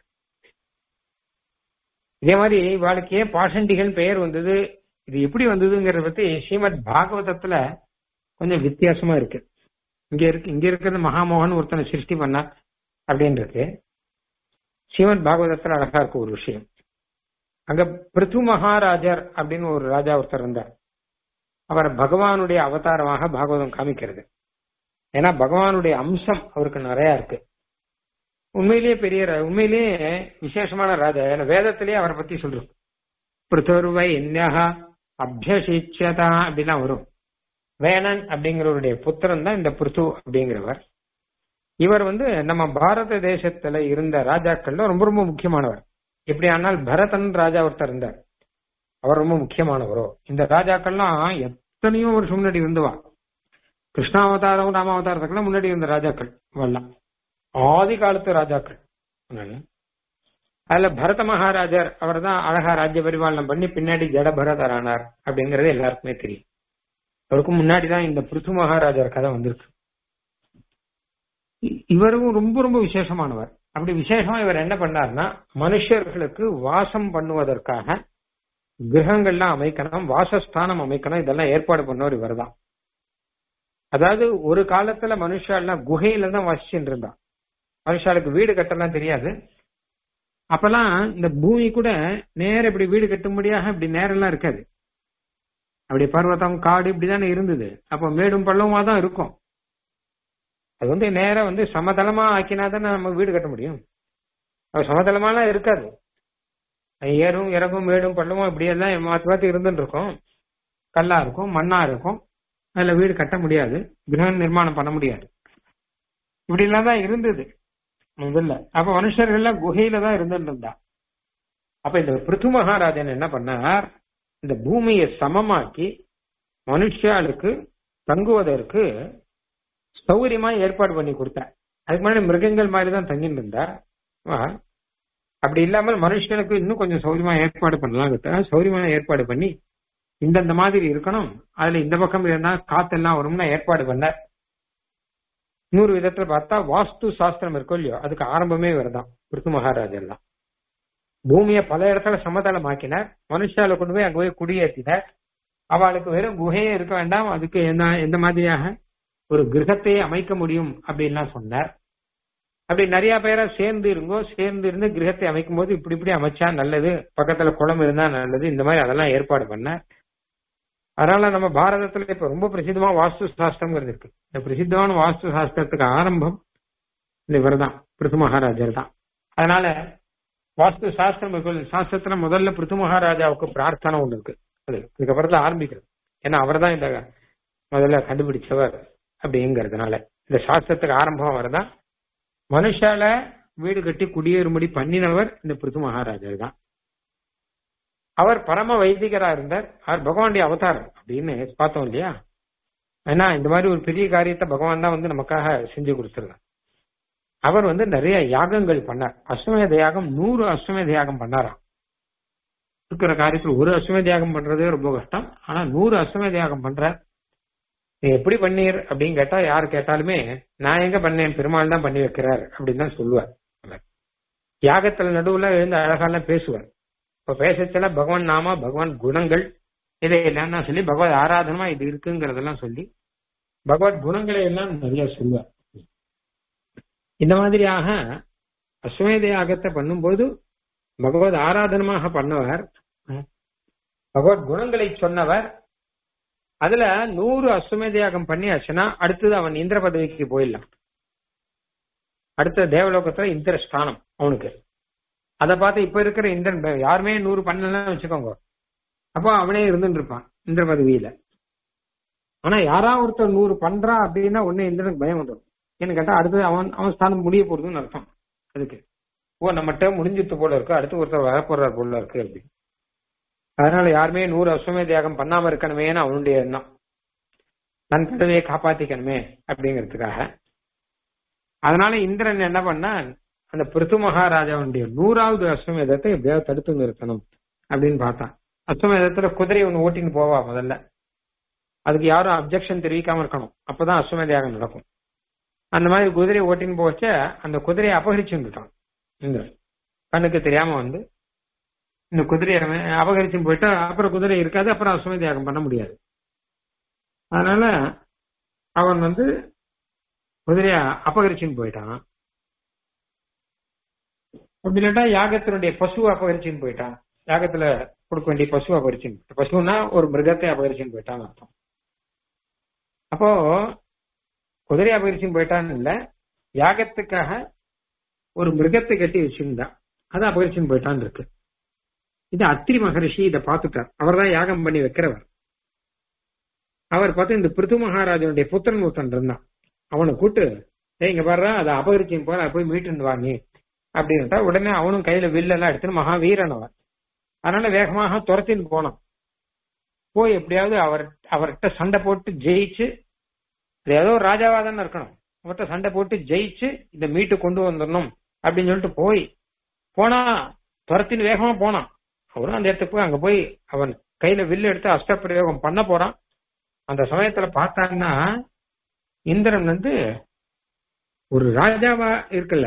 இதே மாதிரி இவாளுக்கு ஏன் பாஷண்டிகள் பெயர் வந்தது இது எப்படி வந்ததுங்கிறத பத்தி ஸ்ரீமத் பாகவதத்துல கொஞ்சம் வித்தியாசமா இருக்கு இங்க இருக்கு இங்க இருக்கிறது மகாமோகன் ஒருத்தனை சிருஷ்டி பண்ணா அப்படின்றது ஸ்ரீமத் பாகவதத்துல அழகா இருக்கு ஒரு விஷயம் அங்க பிருத்து மகாராஜர் அப்படின்னு ஒரு ராஜா ஒருத்தர் இருந்தார் அவர் பகவானுடைய அவதாரமாக பாகவதம் காமிக்கிறது ஏன்னா பகவானுடைய அம்சம் அவருக்கு நிறைய இருக்கு உண்மையிலேயே பெரிய ர- உண்மையிலேயே விசேஷமான ராஜா ஏன்னா வேதத்திலேயே அவரை பத்தி சொல்றோம் பிருத்துர்வை என்னஹா அபியசிச்சதா அப்படிலாம் வரும் வேணன் அப்படிங்கிறவருடைய புத்திரன் தான் இந்த பிருத்து அப்படிங்கிறவர் இவர் வந்து நம்ம பாரத தேசத்துல இருந்த ராஜாக்கள்ல ரொம்ப ரொம்ப முக்கியமானவர் எப்படி ஆனால் பரதன் ராஜா ஒருத்தர் இருந்தார் அவர் ரொம்ப முக்கியமானவரோ இந்த ராஜாக்கள்லாம் எத்தனையோ வருஷம் முன்னாடி இருந்துவா கிருஷ்ணாவதாரம் ராமாவதாரத்துக்கெல்லாம் முன்னாடி இருந்த ராஜாக்கள் இவெல்லாம் ஆதி காலத்து ராஜாக்கள் அதனால அதுல பரத மகாராஜர் அவர் தான் அழகா ராஜ்ய பரிபாலனம் பண்ணி பின்னாடி ஜட பரதர் ஆனார் அப்படிங்கறது எல்லாருக்குமே தெரியும் அவருக்கு முன்னாடி தான் இந்த பிருத்து மகாராஜர் கதை வந்திருக்கு இ- இவரும் ரொம்ப ரொம்ப விசேஷமானவர் அப்படி விசேஷமா இவர் என்ன பண்ணார்னா மனுஷர்களுக்கு வாசம் பண்ணுவதற்காக கிரகங்கள்லாம் அமைக்கணும் வாசஸ்தானம் அமைக்கணும் இதெல்லாம் ஏற்பாடு பண்ணவர் இவர்தான் அதாவது ஒரு காலத்துல மனுஷாலாம் குகையில தான் வசிச்சுட்டு இருந்தா மனுஷாளுக்கு வீடு கட்டலாம் தெரியாது அப்பெல்லாம் இந்த பூமி கூட நேர இப்படி வீடு கட்டும்படியாக இப்படி நேரெல்லாம் இருக்காது அப்படி பர்வதம் காடு இப்படிதானே இருந்தது அப்ப மேடும் பள்ளவுமா தான் இருக்கும் அது வந்து நேரா வந்து சமதளமா ஆக்கினா தானே நம்ம வீடு கட்ட முடியும் அது சமதளமாலாம் இருக்காது அது ஏறும் இறங்கும் மேடும் பள்ளமும் இப்படி எல்லாம் மாத்தி மாத்தி இருந்துட்டு இருக்கும் கல்லா இருக்கும் மண்ணா இருக்கும் அதுல வீடு கட்ட முடியாது கிரக நிர்மாணம் பண்ண முடியாது இப்படி எல்லாம் தான் இருந்தது முதல்ல அப்ப மனுஷர்கள்லாம் குகையில தான் இருந்துட்டு இருந்தா அப்ப இந்த பிருத்து மகாராஜன் என்ன பண்ணார் இந்த பூமியை சமமாக்கி மனுஷாளுக்கு தங்குவதற்கு சௌகரியமா ஏற்பாடு பண்ணி கொடுத்தார் அதுக்கு முன்னாடி மிருகங்கள் மாதிரி தான் தங்கிட்டு இருந்தா ஆ, அப்படி இல்லாமல் மனுஷனுக்கு இன்னும் கொஞ்சம் சௌகரியமா ஏற்பாடு பண்ணலாம் சௌகரியமான ஏற்பாடு பண்ணி இந்தந்த மாதிரி இருக்கணும் அதுல இந்த பக்கம் இருந்தா காத்தெல்லாம் வரும்னா ஏற்பாடு பண்ணார் இன்னொரு விதத்துல பார்த்தா வாஸ்து சாஸ்திரம் இருக்கும் இல்லையோ அதுக்கு ஆரம்பமே இவர்தான் பிருத்து மகாராஜன் தான் பூமியை பல இடத்துல சமதளமாக்கினார் மனுஷால கொண்டு போய் அங்க போய் குடியேற்றினார் அவளுக்கு வெறும் குகையே இருக்க வேண்டாம் அதுக்கு என்ன எந்த மாதிரியாக ஒரு கிரகத்தையே அமைக்க முடியும் அப்படின்லாம் சொன்னார் அப்படி நிறைய பேரை சேர்ந்து இருங்கோ சேர்ந்து இருந்து கிரகத்தை அமைக்கும் போது இப்படி இப்படி அமைச்சா நல்லது பக்கத்துல குளம் இருந்தா நல்லது இந்த மாதிரி அதெல்லாம் ஏற்பாடு பண்ணார் அதனால நம்ம பாரதத்துல இப்ப ரொம்ப பிரசித்தமா வாஸ்து சாஸ்திரம்ங்கிறது இருக்கு இந்த பிரசித்தமான வாஸ்து சாஸ்திரத்துக்கு ஆரம்பம் இந்த இவர்தான் பிருத்து மகாராஜர் தான் அதனால வாஸ்து சாஸ்திரம் இருக்கு. சாஸ்திரத்துல முதல்ல பிருத்து மகாராஜாவுக்கு பிரார்த்தனை ஒண்ணு இருக்கு அது இதுக்கப்புறம் தான் ஆரம்பிக்கிறது ஏன்னா அவர் தான் இந்த முதல்ல கண்டுபிடிச்சவர் அப்படிங்கிறதுனால இந்த சாஸ்திரத்துக்கு ஆரம்பம் அவர்தான் மனுஷால வீடு கட்டி குடியேறும்படி பண்ணினவர் இந்த பிருத்து மகாராஜர் தான் அவர் பரம வைதிகரா இருந்தார் அவர் பகவானுடைய அவதாரம் அப்படின்னு பார்த்தோம் இல்லையா ஏன்னா இந்த மாதிரி ஒரு பெரிய காரியத்தை பகவான் தான் வந்து நமக்காக செஞ்சு கொடுத்துருக்கார் அவர் வந்து நிறைய யாகங்கள் பண்ணார் அஸ்வமேத யாகம் நூறு அஸ்வமேத யாகம் பண்ணாராம் இருக்கிற காரியத்துல ஒரு அஸ்வமேத யாகம் பண்றதே ரொம்ப கஷ்டம் ஆனா நூறு அஸ்வமேத யாகம் பண்றார் நீ எப்படி பண்ணீர் அப்படின்னு கேட்டா யார் கேட்டாலுமே நான் எங்க பண்ணேன் பெருமாள் தான் பண்ணி வைக்கிறார் அப்படின்னு தான் சொல்லுவார் அவர். யாகத்துல நடுவுல எழுந்து அழகாலாம் பேசுவார் இப்ப பேசச்சல பகவான் நாமா பகவான் குணங்கள் இதை எல்லாம் சொல்லி பகவத் ஆராதனமா இது இருக்குங்கிறதெல்லாம் சொல்லி பகவத் குணங்களை எல்லாம் நிறைய சொல்லுவார் இந்த மாதிரியாக அஸ்வமேத யாகத்தை பண்ணும்போது பகவத் ஆராதனமாக பண்ணவர் பகவத் குணங்களை சொன்னவர் அதுல நூறு அஸ்வமேத யாகம் பண்ணியாச்சுன்னா அடுத்தது அவன் இந்திர பதவிக்கு போயிடலாம் அடுத்த தேவலோகத்துல இந்திர ஸ்தானம் அவனுக்கு அதை பார்த்து இப்ப இருக்கிற இந்திரன் ப- யாருமே நூறு பண்ணலாம் வச்சுக்கோங்க அப்போ அவனே இருந்துட்டு இருப்பான் இந்திர பதவியில ஆனா யாரா ஒருத்தர் நூறு பண்றான் அப்படின்னா உடனே இந்திரனுக்கு பயம் வந்துடும் ஏன்னு கேட்டா அடுத்தது அவன் அவன் ஸ்தானம் முடிய போறதுன்னு அர்த்தம் அதுக்கு ஓ நம்மகிட்ட முடிஞ்சிட்டு போல இருக்கு அடுத்து ஒருத்தர் வரப்போறார் போல இருக்கு அப்படி அதனால யாருமே நூறு அஸ்வமே தியாகம் பண்ணாம இருக்கணுமேன்னு அவனுடைய எண்ணம் தன் பதவியை காப்பாத்திக்கணுமே அப்படிங்கிறதுக்காக அதனால இந்திரன் என்ன பண்ணா அந்த பிருத்து மகாராஜாவுடைய நூறாவது அஸ்வமேதத்தை எப்படியாவது தடுத்து நிறுத்தணும் அப்படின்னு பார்த்தான் அஸ்வமேதத்துல குதிரை ஒண்ணு ஓட்டின்னு போவா முதல்ல அதுக்கு யாரும் அப்ஜெக்ஷன் தெரிவிக்காம இருக்கணும் அப்பதான் அஸ்வமேத யாகம் நடக்கும் அந்த மாதிரி குதிரை ஓட்டின்னு போச்ச அந்த குதிரையை அபகரிச்சுட்டான் இந்திரன் கண்ணுக்கு தெரியாம வந்து இந்த குதிரையை அபகரிச்சுன்னு போயிட்டா அப்புறம் குதிரை இருக்காது அப்புறம் அஸ்வமேத யாகம் பண்ண முடியாது அதனால அவன் வந்து குதிரைய அபகரிச்சுன்னு போயிட்டான் அப்படி இல்லாட்டா யாகத்தினுடைய பசுவை அபகரிச்சுன்னு போயிட்டான் யாகத்துல கொடுக்க வேண்டிய பசு அபகரிச்சுன்னு பசுன்னா ஒரு மிருகத்தை அபகரிச்சுன்னு போயிட்டான்னு அர்த்தம் அப்போ குதிரை அபகரிச்சுன்னு போயிட்டான்னு இல்ல யாகத்துக்காக ஒரு மிருகத்தை கட்டி வச்சிருந்தான் அதை அபகரிச்சுன்னு போயிட்டான்னு இருக்கு இது அத்திரி மகரிஷி இதை பார்த்துட்டார் அவர் தான் யாகம் பண்ணி வைக்கிறவர் அவர் பார்த்து இந்த பிருத்து மகாராஜனுடைய புத்திரன் ஒருத்தன் இருந்தான் அவனை கூட்டு ஏய் இங்க பாரு அதை அபகரிச்சின்னு போற போய் மீட்டுன்னு வா நீ அப்படின்ட்டா உடனே அவனும் கையில வில்லெல்லாம் எடுத்துன்னு மகாவீரன் அவன் அதனால வேகமாக துரத்தின்னு போனான் போய் எப்படியாவது அவர் அவர்கிட்ட சண்டை போட்டு ஜெயிச்சு அது ஏதோ ஒரு ராஜாவா தானே இருக்கணும் அவர்கிட்ட சண்டை போட்டு ஜெயிச்சு இதை மீட்டு கொண்டு வந்துடணும் அப்படின்னு சொல்லிட்டு போய் போனா துரத்தின்னு வேகமா போனான் அவரும் அந்த இடத்துக்கு போய் அங்க போய் அவன் கையில வில்லு எடுத்து அஷ்டப்பிரயோகம் பண்ண போறான் அந்த சமயத்துல பார்த்தாங்கன்னா இந்திரன் வந்து ஒரு ராஜாவா இருக்குல்ல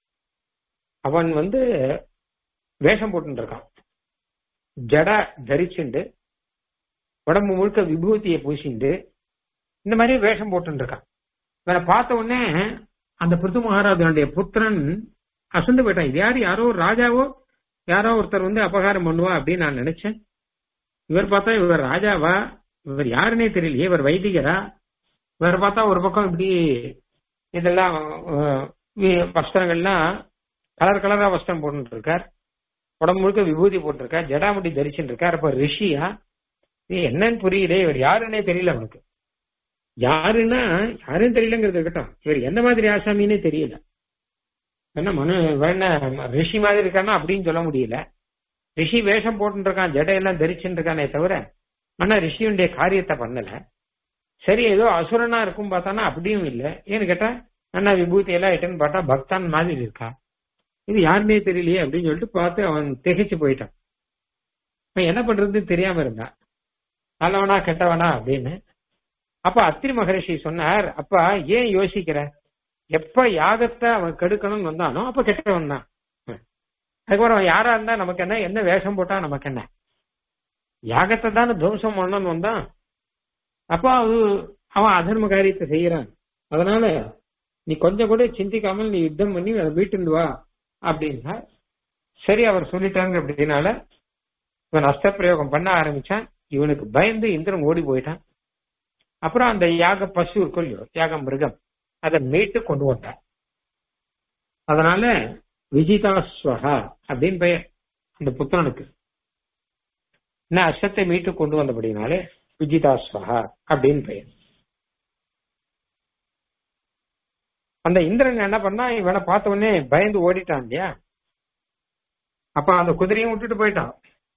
அவன் வந்து வேஷம் போட்டு இருக்கான் ஜடா தரிச்சுண்டு உடம்பு முழுக்க விபூதியை பூசிண்டு இந்த மாதிரி வேஷம் போட்டு இருக்கான் இவனை பார்த்த உடனே அந்த பிருத்து மகாராஜனுடைய புத்திரன் அசந்து போயிட்டான் இது யாரு யாரோ ஒரு ராஜாவோ யாரோ ஒருத்தர் வந்து அபகாரம் பண்ணுவா அப்படின்னு நான் நினைச்சேன் இவர் பார்த்தா இவர் ராஜாவா இவர் யாருன்னே தெரியலையே இவர் வைதிகரா இவர் பார்த்தா ஒரு பக்கம் இப்படி இதெல்லாம் அஹ், வி- வஸ்திரங்கள்லாம் கலர் கலரா வஸ்திரம் போட்டு இருக்கார் உடம்பு முழுக்க விபூதி போட்டிருக்கார் ஜடாமுடி தரிச்சுட்டு இருக்கார் அப்ப ரிஷியா இது என்னன்னு புரியல இவர் யாருன்னே தெரியல அவனுக்கு யாருன்னா யாருன்னு தெரியலங்கிறது இருக்கட்டும் இவர் எந்த மாதிரி ஆசாமின்னே தெரியல என்ன மனு வேண ரிஷி மாதிரி இருக்கானா அப்படின்னு சொல்ல முடியல ரிஷி வேஷம் போட்டு இருக்கான் ஜடையெல்லாம் தரிச்சுட்டு இருக்கானே தவிர ஆனா ரிஷியுடைய காரியத்தை பண்ணல சரி ஏதோ அசுரனா இருக்கும் பார்த்தானா அப்படியும் இல்ல ஏன்னு கேட்டா அண்ணா விபூதி எல்லாம் இட்டுன்னு பார்த்தா பக்தான் மாதிரி இருக்கா இது யாருன்னே தெரியலையே அப்படின்னு சொல்லிட்டு பார்த்து அவன் திகைச்சு போயிட்டான் அவன் என்ன பண்றதுன்னு தெரியாம இருந்தான் நல்லவனா கெட்டவனா அப்படின்னு அப்ப அத்திரி மகரிஷி சொன்னார் அப்பா ஏன் யோசிக்கிற எப்ப யாகத்தை அவன் கெடுக்கணும்னு வந்தானோ அப்ப கெட்டவன் தான் அதுக்கப்புறம் அவன் யாரா இருந்தா நமக்கு என்ன என்ன வேஷம் போட்டா நமக்கு என்ன யாகத்தை தானே துவம்சம் பண்ணணும்னு வந்தான் அப்ப அது அவன் அதர்ம காரியத்தை செய்யறான் அதனால நீ கொஞ்சம் கூட சிந்திக்காமல் நீ யுத்தம் பண்ணி அதை வீட்டுண்டு வா அப்படின்னா சரி அவர் சொல்லிட்டாங்க அப்படின்னால இவன் அஸ்த பிரயோகம் பண்ண ஆரம்பிச்சான் இவனுக்கு பயந்து இந்திரன் ஓடி போயிட்டான் அப்புறம் அந்த யாக பசு இருக்கும் இல்லையோ யாக மிருகம் அதை மீட்டு கொண்டு வந்தான் அதனால விஜிதாஸ்வகா அப்படின்னு பெயர் அந்த புத்தனுக்கு என்ன அஸ்தத்தை மீட்டு கொண்டு வந்தபடினாலே விஜிதாஸ்வகா அப்படின்னு பெயர் அந்த இந்திரன் என்ன பண்ணா இவனை பார்த்த உடனே பயந்து ஓடிட்டான் இல்லையா அப்ப அந்த குதிரையும் விட்டுட்டு போயிட்டான்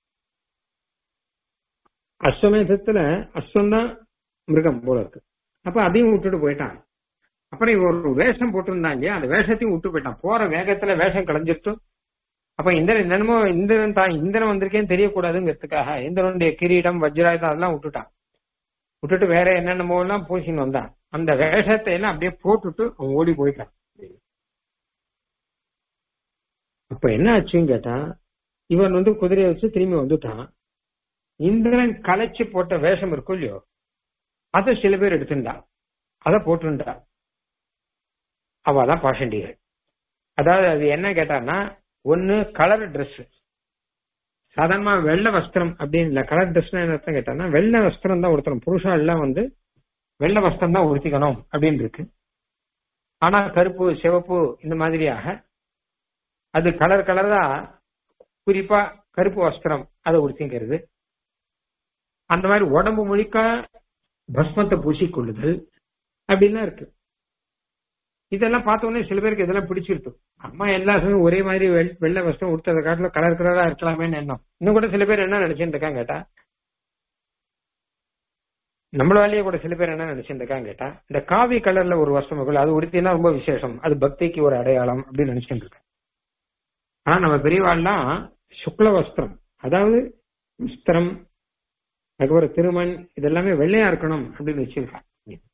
அஸ்வமேதத்துல அஸ்வம் தான் மிருகம் போல இருக்கு அப்ப அதையும் விட்டுட்டு போயிட்டான் அப்புறம் இவன் ஒரு வேஷம் போட்டிருந்தான் இல்லையா அந்த வேஷத்தையும் விட்டு போயிட்டான் போற வேகத்துல வேஷம் களைஞ்சிட்டு அப்ப இந்திரன் என்னமோ இந்திரன் தான் இந்திரன் வந்திருக்கேன்னு தெரியக்கூடாதுங்கிறதுக்காக இந்திரனுடைய கிரீடம் வஜ்ராயுதம் அதெல்லாம் விட்டுட்டான் விட்டுட்டு வேற என்னென்னமோ எல்லாம் பூசின்னு வந்தான் அந்த வேஷத்தை எல்லாம் அப்படியே போட்டுட்டு அவன் ஓடி போயிட்டான் அப்ப என்ன ஆச்சுன்னு கேட்டா இவன் வந்து குதிரையை வச்சு திரும்பி வந்துட்டான் இந்திரன் கலைச்சு போட்ட வேஷம் இருக்கும் இல்லையோ அதை சில பேர் எடுத்துட்டா அதை போட்டுண்டா அவதான் பாஷண்டிகள் அதாவது அது என்ன கேட்டான்னா ஒன்னு கலர் Dress சாதாரணமா வெள்ளை வஸ்திரம் அப்படின்னு இல்ல கலர் ட்ரெஸ்னா என்ன அர்த்தம் கேட்டான்னா வெள்ளை வஸ்திரம் தான் உடுத்தணும் புருஷா எல்லாம் வந்து வெள்ளை வஸ்திரம் தான் உடுத்திக்கணும் அப்படின்னு இருக்கு ஆனா கருப்பு சிவப்பு இந்த மாதிரியாக அது கலர் கலரா குறிப்பா கருப்பு வஸ்திரம் அதை உடுத்திக்கிறது அந்த மாதிரி உடம்பு முழுக்க பஸ்மத்தை பூசிக்கொள்ளுதல் அப்படின்லாம் இருக்கு இதெல்லாம் பார்த்த உடனே சில பேருக்கு இதெல்லாம் பிடிச்சிருக்கு அம்மா எல்லா சமயம் ஒரே மாதிரி வெள்- வெள்ளை வஸ்திரம் உடுத்தத காட்டுல கலர் கலரா இருக்கலாமேன்னு எண்ணம் இன்னும் கூட சில பேர் என்ன நினைச்சுட்டு இருக்காங்க கேட்டா நம்மளாலேயே கூட சில பேர் என்ன நினைச்சிருக்காங்க கேட்டா இந்த காவி கலர்ல ஒரு வஸ்திரம் இருக்குல்ல அது உடுத்தினா ரொம்ப விசேஷம் அது பக்திக்கு ஒரு அடையாளம் அப்படின்னு நினைச்சிட்டு இருக்கேன் ஆனா நம்ம பெரியவாள்லாம் சுக்ல வஸ்திரம் அதாவது வஸ்திரம் அதுக்கப்புறம் திருமண் இதெல்லாமே வெள்ளையா இருக்கணும் அப்படின்னு வச்சிருக்காங்க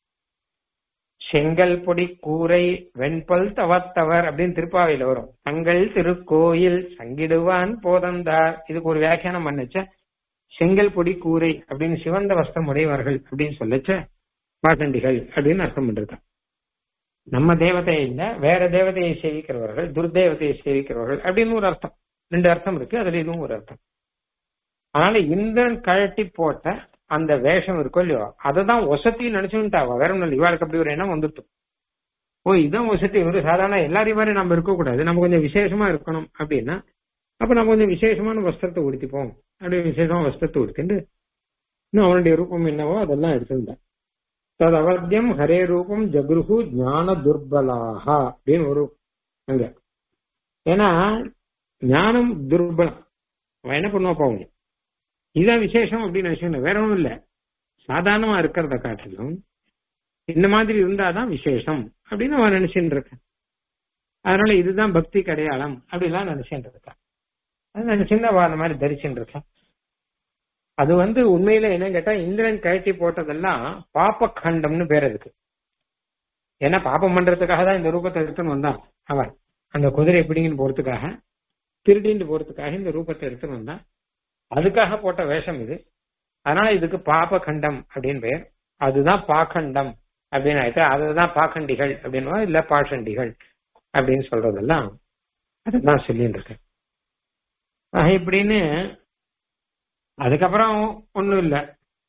செங்கல் பொடி கூரை வெண்பல் தவத்தவர் அப்படின்னு திருப்பாவையில வரும் தங்கள் திருக்கோயில் சங்கிடுவான் போதந்தார் இதுக்கு ஒரு வியாக்கியானம் பண்ணுச்ச செங்கல் பொடி கூரை அப்படின்னு சிவந்த வஸ்திரம் உடையவர்கள் அப்படின்னு சொல்லச்ச பாசண்டிகள் அப்படின்னு அர்த்தம் பண்றது நம்ம தேவதையை இல்ல வேற தேவதையை சேவிக்கிறவர்கள் துர்தேவதையை சேவிக்கிறவர்கள் அப்படின்னு ஒரு அர்த்தம் ரெண்டு அர்த்தம் இருக்கு அதுல இதுவும் ஒரு அர்த்தம் அதனால இந்திரன் கழட்டி போட்ட அந்த வேஷம் இருக்கோ இல்லையோ அததான் ஒசத்தி நினைச்சுட்டா வேற ஒண்ணு இல்லை இவாளுக்கு அப்படி ஒரு எண்ணம் வந்துட்டு ஓ இதான் ஒசத்தி ஒரு சாதாரண எல்லாரையும் மாதிரி நம்ம இருக்கக்கூடாது நம்ம கொஞ்சம் விசேஷமா இருக்கணும் அப்படின்னா அப்ப நம்ம கொஞ்சம் விசேஷமான வஸ்திரத்தை உடுத்திப்போம் அப்படி விசேஷமா வஸ்திரத்தை உடுத்திட்டு இன்னும் அவனுடைய ரூபம் என்னவோ அதெல்லாம் எடுத்திருந்தேன் தது அவத்தியம் ஹரே ரூபம் ஜகுருகு ஞான துர்பலாக அப்படின்னு ஒரு அங்க ஏன்னா ஞானம் துர்பலம் அவன் என்ன பண்ணுவா பாவம் இதுதான் விசேஷம் அப்படின்னு நினைச்சுக்கணும் வேற ஒன்றும் இல்ல சாதாரணமா இருக்கிறத காட்டிலும் இந்த மாதிரி இருந்தாதான் விசேஷம் அப்படின்னு அவன் நினைச்சுட்டு இருக்கான் அதனால இதுதான் பக்தி அடையாளம் அப்படிலாம் நினைச்சுட்டு இருக்கான் அது நினைச்சுட்டு அவன் அந்த மாதிரி தரிச்சுட்டு இருக்கான் அது வந்து உண்மையில என்ன கேட்டா இந்திரன் கழட்டி போட்டதெல்லாம் பாப்ப கண்டம்னு பேர் இருக்கு ஏன்னா பாப்பம் பண்றதுக்காக தான் இந்த ரூபத்தை எடுத்துன்னு வந்தான் அவன் அந்த குதிரை பிடிங்கின்னு போறதுக்காக திருடின்னு போறதுக்காக இந்த ரூபத்தை எடுத்துன்னு வந்தான் அதுக்காக போட்ட வேஷம் இது அதனால இதுக்கு பாப கண்டம் அப்படின்னு பெயர் அதுதான் பாக்கண்டம் அப்படின்னு ஆயிட்டு அதுதான் பாக்கண்டிகள் அப்படின்னு இல்ல பாஷண்டிகள் அப்படின்னு சொல்றதெல்லாம் அதுதான் சொல்லிட்டு இருக்கேன் இப்படின்னு அதுக்கப்புறம் ஒண்ணும் இல்ல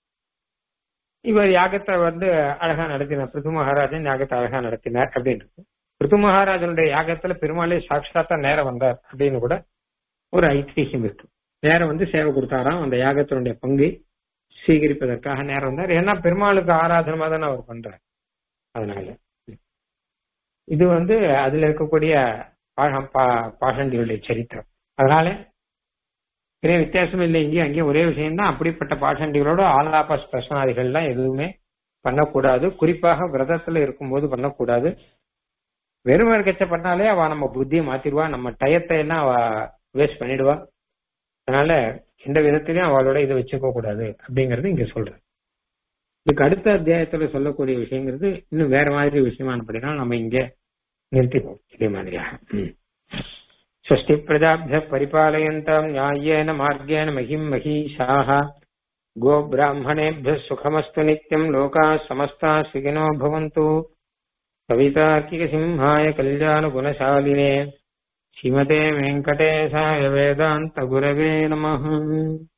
இவர் யாகத்தை வந்து அழகா நடத்தினார் பிருத்து மகாராஜன் யாகத்தை அழகா நடத்தினார் அப்படின்னு பிருத்து மகாராஜனுடைய யாகத்துல பெருமாளே சாட்சாத்தா நேரம் வந்தார் அப்படின்னு கூட ஒரு ஐதிஹியம் இருக்கு நேரம் வந்து சேவை கொடுத்தாராம் அந்த யாகத்தினுடைய பங்கு சீகரிப்பதற்காக நேரம் வந்தார் ஏன்னா பெருமாளுக்கு ஆராதனமா தானே அவர் பண்றார் அதனால இது வந்து அதுல இருக்கக்கூடிய பாஷண்டிகளுடைய சரித்திரம் அதனால பெரிய வித்தியாசம் இல்லை இங்கேயும் அங்கேயும் ஒரே விஷயம் தான் அப்படிப்பட்ட பாஷண்டிகளோட ஆலாப ஸ்பெஷனாதிகள்லாம் எதுவுமே பண்ணக்கூடாது குறிப்பாக விரதத்துல இருக்கும்போது பண்ணக்கூடாது வெறும் கச்ச பண்ணாலே அவ நம்ம புத்தியை மாத்திடுவா நம்ம டயத்தை எல்லாம் அவ வேஸ்ட் பண்ணிடுவா அதனால எந்த விதத்திலையும் அவளோட இதை வச்சுக்க கூடாது அப்படிங்கறது இங்க சொல்றேன் இதுக்கு அடுத்த அத்தியாயத்துல சொல்லக்கூடிய விஷயங்கிறது இன்னும் வேற மாதிரி விஷயமானபடினால நம்ம இங்க நிறுத்திப்போம் இதே மாதிரியாக स्वस्ति प्रजाभ्यः परिपालयन्ताम् न्याय्येन मार्गेण महिम् महीषाः गोब्राह्मणेभ्यः सुखमस्तु नित्यम् लोकाः समस्ताः सुखिनो भवन्तु कवितार्किकसिंहाय कल्याणगुणशालिने श्रीमते वेङ्कटेशाय वेदान्तगुरवे नमः